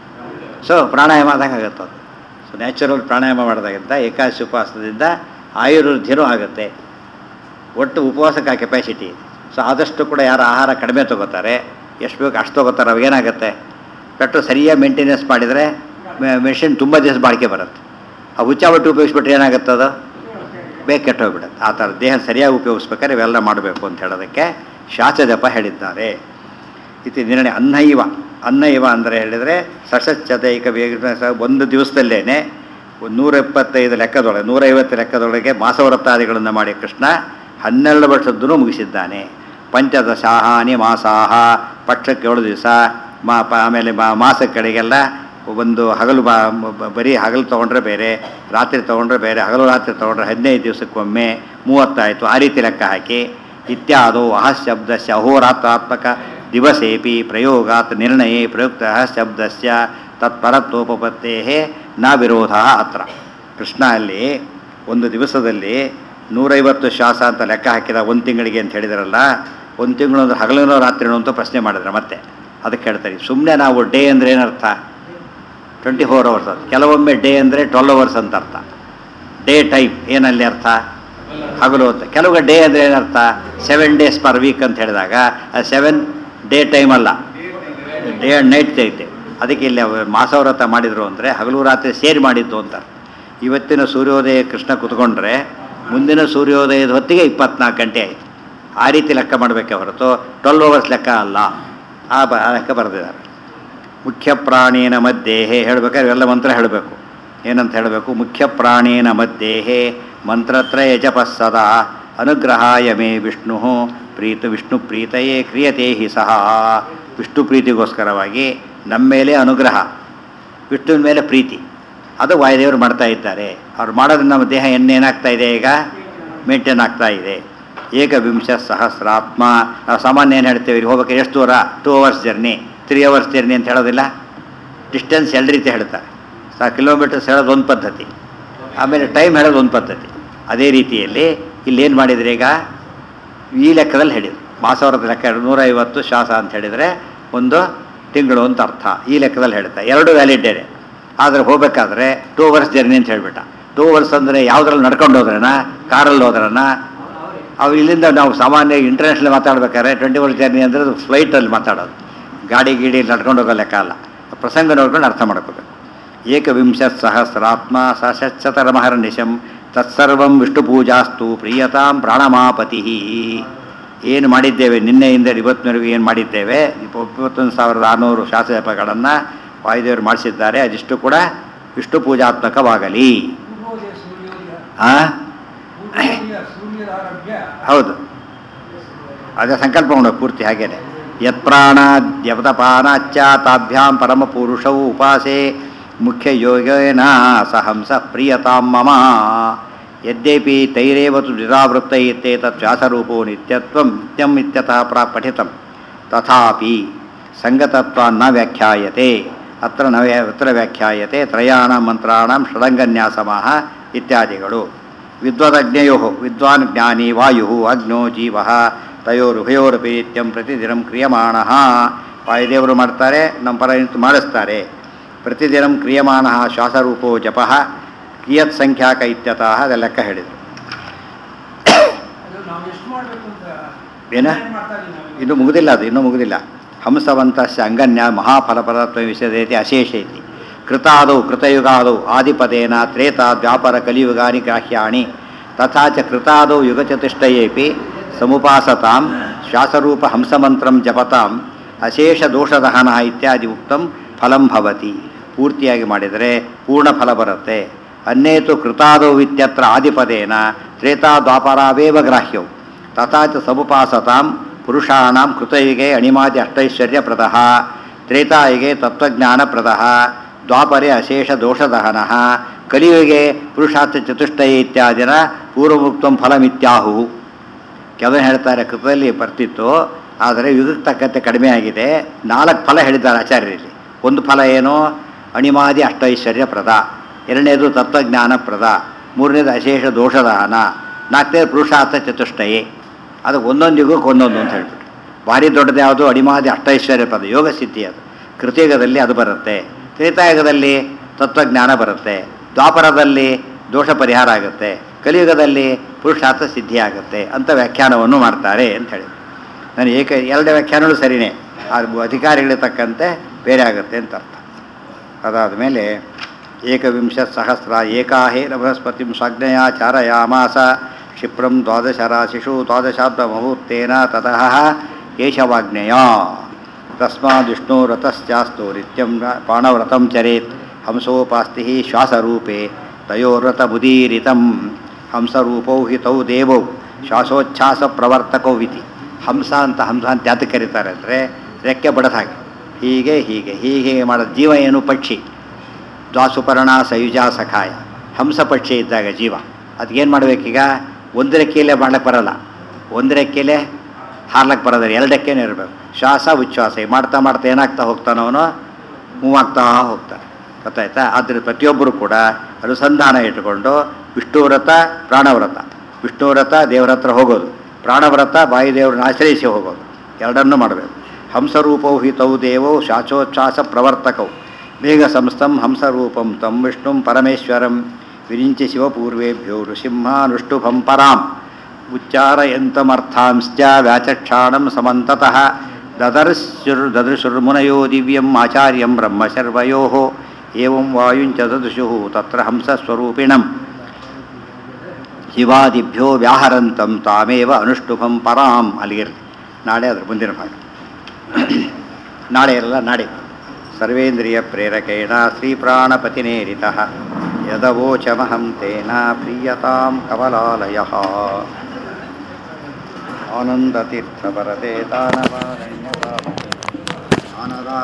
ಸೊ ಪ್ರಾಣಾಯಾಮ ಆದಾಗ ಆಗುತ್ತೆ ಅದು ಸೊ ನ್ಯಾಚುರಲ್ ಪ್ರಾಣಾಯಾಮ ಮಾಡಿದಾಗಿಂದ ಏಕಾದಶಿ ಉಪವಾಸದಿಂದ ಆಯುರ್ವೃದ್ಧಿನೂ ಆಗುತ್ತೆ ಒಟ್ಟು ಉಪವಾಸಕ್ಕೆ ಆ ಕೆಪಾಸಿಟಿ ಇದೆ ಸೊ ಆದಷ್ಟು ಕೂಡ ಯಾರು ಆಹಾರ ಕಡಿಮೆ ತೊಗೋತಾರೆ ಎಷ್ಟು ಬೇಕು ಅಷ್ಟು ತೊಗೋತಾರೆ ಅವಾಗ ಏನಾಗುತ್ತೆ ಪೆಟ್ರೋಲ್ ಸರಿಯಾಗಿ ಮೇಂಟೆನೆನ್ಸ್ ಮಾಡಿದರೆ ಮೆಷಿನ್ ತುಂಬ ದಿವಸ ಬಾಳಿಕೆ ಬರುತ್ತೆ ಆ ಹುಚ್ಚಾಬಟ್ಟು ಉಪಯೋಗಿಸ್ಬಿಟ್ರೆ ಏನಾಗುತ್ತೆ ಅದು ಬೇಗ ಕೆಟ್ಟೋಗ್ಬಿಡುತ್ತೆ ಆ ಥರ ದೇಹ ಸರಿಯಾಗಿ ಉಪಯೋಗಿಸ್ಬೇಕಾದ್ರೆ ಇವೆಲ್ಲ ಮಾಡಬೇಕು ಅಂತ ಹೇಳೋದಕ್ಕೆ ಶಾಸಜಪ ಹೇಳಿದ್ದಾರೆ ಇತಿ ನಿರ್ಣಯ ಅನ್ನೈವ ಅನ್ನೈವ ಅಂದರೆ ಹೇಳಿದರೆ ಸಶಸ್ಯದೈಕ ವೇಗ ಒಂದು ದಿವಸದಲ್ಲೇ ನೂರ ಎಪ್ಪತ್ತೈದು ಲೆಕ್ಕದೊಳಗೆ ನೂರೈವತ್ತು ಲೆಕ್ಕದೊಳಗೆ ಮಾಸವ್ರತಾದಿಗಳನ್ನು ಮಾಡಿ ಕೃಷ್ಣ ಹನ್ನೆರಡು ವರ್ಷದ್ದೂ ಮುಗಿಸಿದ್ದಾನೆ ಪಂಚದಶಾಹಾನಿ ಮಾಸಾಹ ಪಕ್ಷಕ್ಕೆ ಏಳು ದಿವಸ ಮಾ ಪ ಆಮೇಲೆ ಮಾ ಮಾಸ ಕಡೆಗೆಲ್ಲ ಒಂದು ಹಗಲು ಬಾ ಬ- ಬರೀ ಹಗಲು ತೊಗೊಂಡ್ರೆ ಬೇರೆ ರಾತ್ರಿ ತೊಗೊಂಡ್ರೆ ಬೇರೆ ಹಗಲು ರಾತ್ರಿ ತೊಗೊಂಡ್ರೆ ಹದಿನೈದು ದಿವಸಕ್ಕೊಮ್ಮೆ ಮೂವತ್ತಾಯಿತು ಆ ರೀತಿ ಲೆಕ್ಕ ಹಾಕಿ ಇತ್ಯಾದೋ ಅಹ ಶಬ್ದಸ್ಯ ಅಹೋರಾತ್ರಾತ್ಮಕ ದಿವಸೇಪಿ ಪ್ರಯೋಗಾತ್ ನಿರ್ಣಯೇ ಪ್ರಯುಕ್ತ ಶಬ್ದಸ್ಯ ತತ್ಪರತ್ವೋಪತ್ತೇ ನ ವಿರೋಧ ಅತ್ರ ಕೃಷ್ಣ ಅಲ್ಲಿ ಒಂದು ದಿವಸದಲ್ಲಿ ನೂರೈವತ್ತು ಶ್ವಾಸ ಅಂತ ಲೆಕ್ಕ ಹಾಕಿದ ಒಂದು ತಿಂಗಳಿಗೆ ಅಂತ ಹೇಳಿದ್ರಲ್ಲ ಒಂದು ತಿಂಗಳು ಅಂದ್ರೆ ಹಗಲಿನೋ ರಾತ್ರಿನೋ ಅಂತ ಪ್ರಶ್ನೆ ಮಾಡಿದ್ರೆ ಮತ್ತೆ ಅದಕ್ಕೆ ಹೇಳ್ತಾರೆ ಸುಮ್ಮನೆ ನಾವು ಡೇ ಅಂದರೆ ಏನರ್ಥ ಟ್ವೆಂಟಿ ಫೋರ್ ಅವರ್ಸ್ ಅದು ಕೆಲವೊಮ್ಮೆ ಡೇ ಅಂದರೆ ಟ್ವೆಲ್ ಅವರ್ಸ್ ಅಂತ ಅರ್ಥ ಡೇ ಟೈಮ್ ಏನಲ್ಲಿ ಅರ್ಥ ಹಗಲು ಹೊತ್ತು ಕೆಲವು ಡೇ ಅಂದರೆ ಏನರ್ಥ ಸೆವೆನ್ ಡೇಸ್ ಪರ್ ವೀಕ್ ಅಂತ ಹೇಳಿದಾಗ ಸೆವೆನ್ ಡೇ ಟೈಮ್ ಅಲ್ಲ ಡೇ ಆ್ಯಂಡ್ ನೈಟ್ ಐತೆ ಅದಕ್ಕೆ ಇಲ್ಲಿ ಅವ್ರು ಮಾಸವ್ರತ ಮಾಡಿದರು ಅಂದರೆ ಹಗಲು ರಾತ್ರಿ ಸೇರಿ ಮಾಡಿದ್ದು ಅಂತ ಇವತ್ತಿನ ಸೂರ್ಯೋದಯ ಕೃಷ್ಣ ಕುತ್ಕೊಂಡ್ರೆ ಮುಂದಿನ ಸೂರ್ಯೋದಯದ ಹೊತ್ತಿಗೆ ಇಪ್ಪತ್ನಾಲ್ಕು ಗಂಟೆ ಆಯಿತು ಆ ರೀತಿ ಲೆಕ್ಕ ಮಾಡಬೇಕೆ ಹೊರತು ಟ್ವೆಲ್ ಅವರ್ಸ್ ಲೆಕ್ಕ ಅಲ್ಲ ಆ ಬ ಆ ಲೆಕ್ಕ ಬರೆದಿದ್ದಾರೆ ಮುಖ್ಯ ಪ್ರಾಣೇನ ಮಧ್ಯೆ ಹೇಳ್ಬೇಕಾದ್ರೆ ಎಲ್ಲ ಮಂತ್ರ ಹೇಳಬೇಕು ಏನಂತ ಹೇಳಬೇಕು ಮುಖ್ಯ ಪ್ರಾಣೇನ ಮಧ್ಯೆ ಮಂತ್ರತ್ರಯ ಜಪಃ ಸದಾ ಅನುಗ್ರಹಾಯ ಮೇ ವಿಷ್ಣು ಪ್ರೀತ ವಿಷ್ಣು ಪ್ರೀತಯೇ ಕ್ರಿಯತೆ ಹಿ ಸಹ ವಿಷ್ಣು ಪ್ರೀತಿಗೋಸ್ಕರವಾಗಿ ನಮ್ಮ ಮೇಲೆ ಅನುಗ್ರಹ ವಿಷ್ಣುವಿನ ಮೇಲೆ ಪ್ರೀತಿ ಅದು ವಾಯುದೇವರು ಮಾಡ್ತಾ ಇದ್ದಾರೆ ಅವ್ರು ಮಾಡೋದ್ರಿಂದ ನಮ್ಮ ದೇಹ ಏನೇನಾಗ್ತಾ ಇದೆ ಈಗ ಮೇಂಟೈನ್ ಆಗ್ತಾ ಇದೆ ಏಕವಿಂಶ ಸಹಸ್ರಾತ್ಮ ನಾವು ಸಾಮಾನ್ಯ ಏನು ಹೇಳ್ತೇವೆ ಇಲ್ಲಿ ಹೋಗ್ಬೇಕಾದ್ರೆ ಎಷ್ಟು ದೂರ two hours journey three hours journey ಅಂತ ಹೇಳೋದಿಲ್ಲ ಡಿಸ್ಟೆನ್ಸ್ ಎರಡು ರೀತಿ ಹೇಳ್ತಾರೆ ಸಾ ಕಿಲೋಮೀಟರ್ಸ್ ಹೇಳೋದು ಒಂದು ಪದ್ಧತಿ ಆಮೇಲೆ ಟೈಮ್ ಹೇಳೋದು ಒಂದು ಪದ್ಧತಿ ಅದೇ ರೀತಿಯಲ್ಲಿ ಇಲ್ಲಿ ಏನು ಮಾಡಿದ್ರೆ ಈಗ ಈ ಲೆಕ್ಕದಲ್ಲಿ ಹೇಳಿದ್ರು ಮಾಸವರದ ಲೆಕ್ಕ ಎರಡು ನೂರೈವತ್ತು ಶ್ವಾಸ ಅಂತ ಹೇಳಿದರೆ ಒಂದು ತಿಂಗಳು ಅಂತ ಅರ್ಥ ಈ ಲೆಕ್ಕದಲ್ಲಿ ಹೇಳ್ತಾ ಎರಡು ವ್ಯಾಲಿಡೇನೆ ಆದರೆ ಹೋಗ್ಬೇಕಾದ್ರೆ ಟೂ ಅವರ್ಸ್ ಜರ್ನಿ ಅಂತ ಹೇಳ್ಬಿಟ್ಟ ಟೂ ಅವರ್ಸ್ ಅಂದರೆ ಯಾವುದ್ರಲ್ಲಿ ನಡ್ಕೊಂಡು ಹೋದ್ರನ ಕಾರಲ್ಲಿ ಹೋದ್ರನ ಅವು ಇಲ್ಲಿಂದ ನಾವು ಸಾಮಾನ್ಯ ಇಂಟರ್ನ್ಯಾಷನಲ್ ಮಾತಾಡ್ಬೇಕಾದ್ರೆ ಟ್ವೆಂಟಿ ಅವರ್ಸ್ ಜರ್ನಿ ಅಂದರೆ ಅದು ಫ್ಲೈಟಲ್ಲಿ ಮಾತಾಡೋದು ಗಾಡಿ ಗೀಡಿ ನಡ್ಕೊಂಡು ಹೋಗೋ ಲೆಕ್ಕ ಅಲ್ಲ ಪ್ರಸಂಗ ನೋಡ್ಕೊಂಡು ಅರ್ಥ ಮಾಡ್ಕೋಬೇಕು ಏಕವಿಂಶ ಸಹಸ್ರಾತ್ಮ ಸಶತರಮಹರ್ನಿಶಂ ತತ್ಸರ್ವಂ ವಿಷ್ಣು ಪೂಜಾಸ್ತು ಪ್ರಿಯತಾಂ ಪ್ರಾಣಮಾಪತಿ ಏನು ಮಾಡಿದ್ದೇವೆ ನಿನ್ನೆಯಿಂದ ಇವತ್ತಿನವರೆಗೂ ಏನು ಮಾಡಿದ್ದೇವೆ ಇಪ್ಪ- ಇಪ್ಪತ್ತೊಂದು ಸಾವಿರದ ಆರುನೂರು ಶಾಸನಗಳನ್ನು ವಾಯುದೇವರು ಮಾಡಿಸಿದ್ದಾರೆ ಅದಿಷ್ಟು ಕೂಡ ವಿಷ್ಣು ಪೂಜಾತ್ಮಕವಾಗಲಿ ಪೂರ್ವೋದಯ ಸೂರ್ಯೋದಯ ಆ? ಪೂರ್ವೋದಯ ಸೂರ್ಯೋದಾರಭ್ಯ ಹೌದು ಅದೇ ಸಂಕಲ್ಪ ಮಾಡೋದು ಪೂರ್ತಿ ಹಾಗೇನೆ ಯತ್ಪ್ರಾಣ ದ್ಯವತಪಾನಾಚ್ಚ ತಾಭ್ಯಾಂ ಪರಮಪುರುಷವು ಉಪಾಸೆ ಮುಖ್ಯ ಯೋಗೇನ ಸಹಂಸ ಪ್ರಿಯತಾಂ ಮಮ ಯದ್ಯಪಿ ತೈರೇವ ತು ನಿರಾವೃತ್ತ ಇತ್ಯೇತತ್ ವ್ಯಾಸರೂಪೋ ನಿತ್ಯತ್ವಂ ನಿತ್ಯಂ ಇತ್ಯತಃ ಪ್ರಾ ಪಠಿತಂ ತಥಾಪಿ ಸಂಗತತ್ವಾನ್ನ ವ್ಯಾಖ್ಯಾಯತೆ ಅತ್ರ ನ ವ್ಯಾ- ಅತ್ರ ವ್ಯಾಖ್ಯಾಯತೆ ತ್ರಯಾಣಾಂ ಮಂತ್ರಾಣಾಂ ಷಡಂಗನ್ಯಾಸಮಃ ಇತ್ಯಾದಿಗಳು ವಿದ್ವದಗ್ನಯೋ ವಿದ್ವಾನ್ ಜ್ಞಾನಿ ವಾಯು ಅಗ್ನೋ ಜೀವ ತಯೋರುಭಯೋರಪಿ ನಿತ್ಯಂ ಪ್ರತಿದಿನಂ ಕ್ರಿಯಮಾಣ ವಾಯುದೇವರು ಮಾಡ್ತಾರೆ ನಮ್ಮ ಪರ ನಿಂತು ಮಾಡಿಸ್ತಾರೆ ಪ್ರತಿದಿನಂ ಕ್ರಿಯಮಾಣ ಶ್ವಾಸರೂಪೋ ಜಪ ಕಿಯತ್ ಸಂಖ್ಯಾಕ ಇತ್ಯತಃ ಅದೆಲ್ಲ ಲೆಕ್ಕ ಹೇಳಿದರು ಅದು ನಾವು ಎಷ್ಟು ಮಾಡಬೇಕು ಅಂತ ಏನ? plan ಮಾಡ್ತಾ ಇದೀವಿ ನಾವು. ಇನ್ನು ಮುಗುದಿಲ್ಲ ಅದು ಇನ್ನೂ ಮುಗುದಿಲ್ಲ ಹಂಸವಂತಸ್ಯ ಅಂಗನ್ಯ ಮಹಾಫಲಪರತ್ವ ವಿಷಯದೇತಿ ಅಶೇಷ ಇತಿ ಕೃತಾದೌ ಕೃತಯುಗಾದೌ ಆದಿಪದೇನ ತ್ರೇತಾ ದ್ವಾಪರ ಕಲಿಯುಗಾನಿ ಗ್ರಾಹ್ಯಾಣಿ ತಥಾ ಚ ಕೃತಾದೌ ಯುಗಚತುಷ್ಟಯೇಪಿ ಸಮುಪಾಸತಾಂ ಶ್ವಾಸರೂಪ ಹಂಸಮಂತ್ರಂ ಜಪತಾಂ ಅಶೇಷ ದೋಷದಹನ ಇತ್ಯಾದಿ ಉಕ್ತಂ ಫಲಂ ಭವತಿ ಪೂರ್ತಿಯಾಗಿ ಮಾಡಿದರೆ ಪೂರ್ಣ ಫಲ ಬರುತ್ತೆ ಅನ್ನೇತು ಕೃತಾದೌ ಇತ್ಯತ್ರ ಆದಿಪದೇನ ತ್ರೇತಾ ದ್ವಾಪರಾವೇವ ಗ್ರಾಹ್ಯವು ತಥಾ ಚ ಸಮುಪಾಸತಾಂ ಪುರುಷಾಣಾಂ ಕೃತಯುಗೆ ಅಣಿಮಾದಿ ಅಷ್ಟೈಶ್ವರ್ಯಪ್ರದಃ ತ್ರೇತಾಯುಗೆ ತತ್ವಜ್ಞಾನಪ್ರದಃ ದ್ವಾಪರೆ ಅಶೇಷ ದೋಷದಹನ ಕಲಿಯುಗೆ ಪುರುಷಾರ್ಥ ಚತುಷ್ಟಯ ಇತ್ಯಾದಿನ ಪೂರ್ವಮುಕ್ತಂ ಫಲಮಿತ್ಯಾಹು ಕೆಲವರು ಹೇಳ್ತಾರೆ ಕೃತದಲ್ಲಿ ಬರ್ತಿತ್ತು ಆದರೆ ಯುಗಕ್ಕೆ ತಕ್ಕಂತೆ ಕಡಿಮೆ ಆಗಿದೆ ನಾಲ್ಕು ಫಲ ಹೇಳಿದ್ದಾರೆ ಆಚಾರ್ಯರಲ್ಲಿ ಒಂದು ಫಲ ಏನು ಅಣಿಮಾದಿ ಅಷ್ಟೈಶ್ವರ್ಯಪ್ರದ ಎರಡನೇದು ತತ್ವಜ್ಞಾನಪ್ರದ ಮೂರನೇದು ಅಶೇಷ ದೋಷದಹನ ನಾಲ್ಕನೇದು ಪುರುಷಾರ್ಥ ಚತುಷ್ಟಯೇ ಅದು ಒಂದೊಂದು ಯುಗಕ್ಕೆ ಒಂದೊಂದು ಅಂತ ಹೇಳ್ಬಿಟ್ಟು ಭಾರಿ ದೊಡ್ಡದು ಯಾವುದು ಅಣಿಮಾದಿ ಅಷ್ಟೈಶ್ವರ್ಯ ಪದ ಯೋಗ ಸಿದ್ಧಿ ಅದು ಕೃತಿಯುಗದಲ್ಲಿ ಅದು ಬರುತ್ತೆ ತ್ರೇತಾಯುಗದಲ್ಲಿ ತತ್ವಜ್ಞಾನ ಬರುತ್ತೆ ದ್ವಾಪರದಲ್ಲಿ ದೋಷ ಪರಿಹಾರ ಆಗುತ್ತೆ ಕಲಿಯುಗದಲ್ಲಿ ಪುರುಷಾರ್ಥ ಸಿದ್ಧಿ ಆಗುತ್ತೆ ಅಂತ ವ್ಯಾಖ್ಯಾನವನ್ನು ಮಾಡ್ತಾರೆ ಅಂತ ಹೇಳಿ ನಾನು ಏಕ ಎರಡು ವ್ಯಾಖ್ಯಾನಗಳು ಸರಿಯೇ ಆ ಅಧಿಕಾರಿಗಳಿಗೆ ತಕ್ಕಂತೆ ಬೇರೆ ಆಗುತ್ತೆ ಅಂತ ಅರ್ಥ ಅದಾದ ಮೇಲೆ ಏಕವಿಂಶ ಸಹಸ್ರ ಏಕಾಹೇನ ಬೃಹಸ್ಪತಿ ಸ್ವಾಜ್ಞೆಯ ಚಾರಯಾಮಾಸ ಕ್ಷಿಪ್ರಂ ದ್ವಾದಶ ರಾಶಿಷು ದ್ವಾದಶಾಬ್ದ ಮುಹೂರ್ತೇನ ತತಃ ಕೇಶವಾಜ್ಞೆಯ ತಸ್ಮಾದ್ವಿಷ್ಣುರತಶ್ಚಾಸ್ತು ನಿತ್ಯಂ ಪಾಣವ್ರತಂ ಚರೇತ್ ಹಂಸೋಪಾಸ್ತಿ ಶ್ವಾಸರೂಪೇ ತಯೋರ್ವ್ರತಮುದೀರಿತಂ ಹಂಸರೂಪೌ ಹಿ ತೌ ದೇವೌ ಶ್ವಾಸೋಚ್ಛ್ವಾಸ ಪ್ರವರ್ತಕೌ ಇತಿ ಹಂಸ ಅಂತ ಹಂಸ ಅಂತ ಯಾತಕ್ಕೆ ಕರೀತಾರೆ ಅಂದರೆ ರೆಕ್ಕೆ ಬಡದ ಹಾಗೆ ಹೀಗೆ ಹೀಗೆ ಹೀಗೆ ಮಾಡೋದು ಜೀವ ಏನು ಪಕ್ಷಿ ದ್ವಾಸುಪರ್ಣ ಸಯುಜ ಸಖಾಯ ಹಂಸ ಪಕ್ಷಿ ಇದ್ದಾಗ ಜೀವ ಅದಕ್ಕೇನು ಮಾಡಬೇಕೀಗ ಒಂದು ರೆಕ್ಕೆಯಲ್ಲೇ ಮಾಡ್ಲಿಕ್ಕೆ ಬರಲ್ಲ ಒಂದು ರೆಕ್ಕೆಯಲ್ಲೇ ಹಾರ್ಲಕ್ಕೆ ಬರೋದ್ರೆ ಎರಡು ರೆಕ್ಕೆನೇ ಇರಬೇಕು ಶ್ವಾಸ ಉಚ್ಛ್ವಾಸ ಹೀಗೆ ಮಾಡ್ತಾ ಮಾಡ್ತಾ ಏನಾಗ್ತಾ ಹೋಗ್ತಾನೋ ಅವನು ಮೂವ್ ಆಗ್ತಾ ಹೋಗ್ತಾನೆ ಗೊತ್ತಾಯ್ತಾ ಆದರೆ ಪ್ರತಿಯೊಬ್ಬರು ಕೂಡ ಅನುಸಂಧಾನ ಇಟ್ಟುಕೊಂಡು ವಿಷ್ಣುವ್ರತ ಪ್ರಾಣವ್ರತ ವಿಷ್ಣುವ್ರತ ದೇವರ ಹತ್ರ ಹೋಗೋದು ಪ್ರಾಣವ್ರತ ವಾಯುದೇವರನ್ನ ಆಶ್ರಯಿಸಿ ಹೋಗೋದು ಎರಡನ್ನೂ ಮಾಡಬೇಕು ಹಂಸರೂಪೌ ಹಿ ತೌ ದೇವೌ ಶಾಚೋಚ್ಛ್ವಾಸ ಪ್ರವರ್ತಕೌ ಬೇಗ ಸಂಸ್ಥಂ ಹಂಸರೂಪಂ ತಂ ವಿಷ್ಣುಂ ಪರಮೇಶ್ವರಂ ವಿರಿಂಚಿ ಶಿವಪೂರ್ವೇಭ್ಯೋ ನೃಸಿಂಹಾನುಷ್ಟುಭಂ ಪರಾಂ ಉಚ್ಚಾರಯಂತಮರ್ಥಾಂಶ್ಚ ವ್ಯಾಚಕ್ಷಾಣಂ ಸಮಂತತಃ ದದರ್ಶುರ್ ದದೃಶುರ್ಮುನಯೋ ದಿವ್ಯಂ ಆಚಾರ್ಯಂ ಬ್ರಹ್ಮಶರ್ವಯೋ ಏವಂ ವಾಯುಂಚ ದದೃಶು ತತ್ರ ಹಂಸಸ್ವರೂಪಿಣಂ ಶಿವಾದಿಭ್ಯೋ ವ್ಯಾಹರಂತಂ ತಾಮೇವ ಅನುಷ್ಠುಭಂ ಪರಾಂ ಅಲ್ಲಿಗಿರಲಿ ನಾಳೆ ಅದ್ರ ಮುಂದಿನ ಭಾಗ ನಾಳೆ ಎಲ್ಲ ನಾಳೆ ಸರ್ವೇಂದ್ರಿಯ ಪ್ರೇರಕೇಣ ಶ್ರೀಪ್ರಾಣಪತಿನೇರಿತ ಯದವೋಚಮಹಂ ತೇನ ಪ್ರೀಯತಾಂ ಕಮಲಾಲಯ ಆನಂದತೀರ್ಥಪರತೆ ದಾನವಾರಣ್ಯತಾ ಆನದ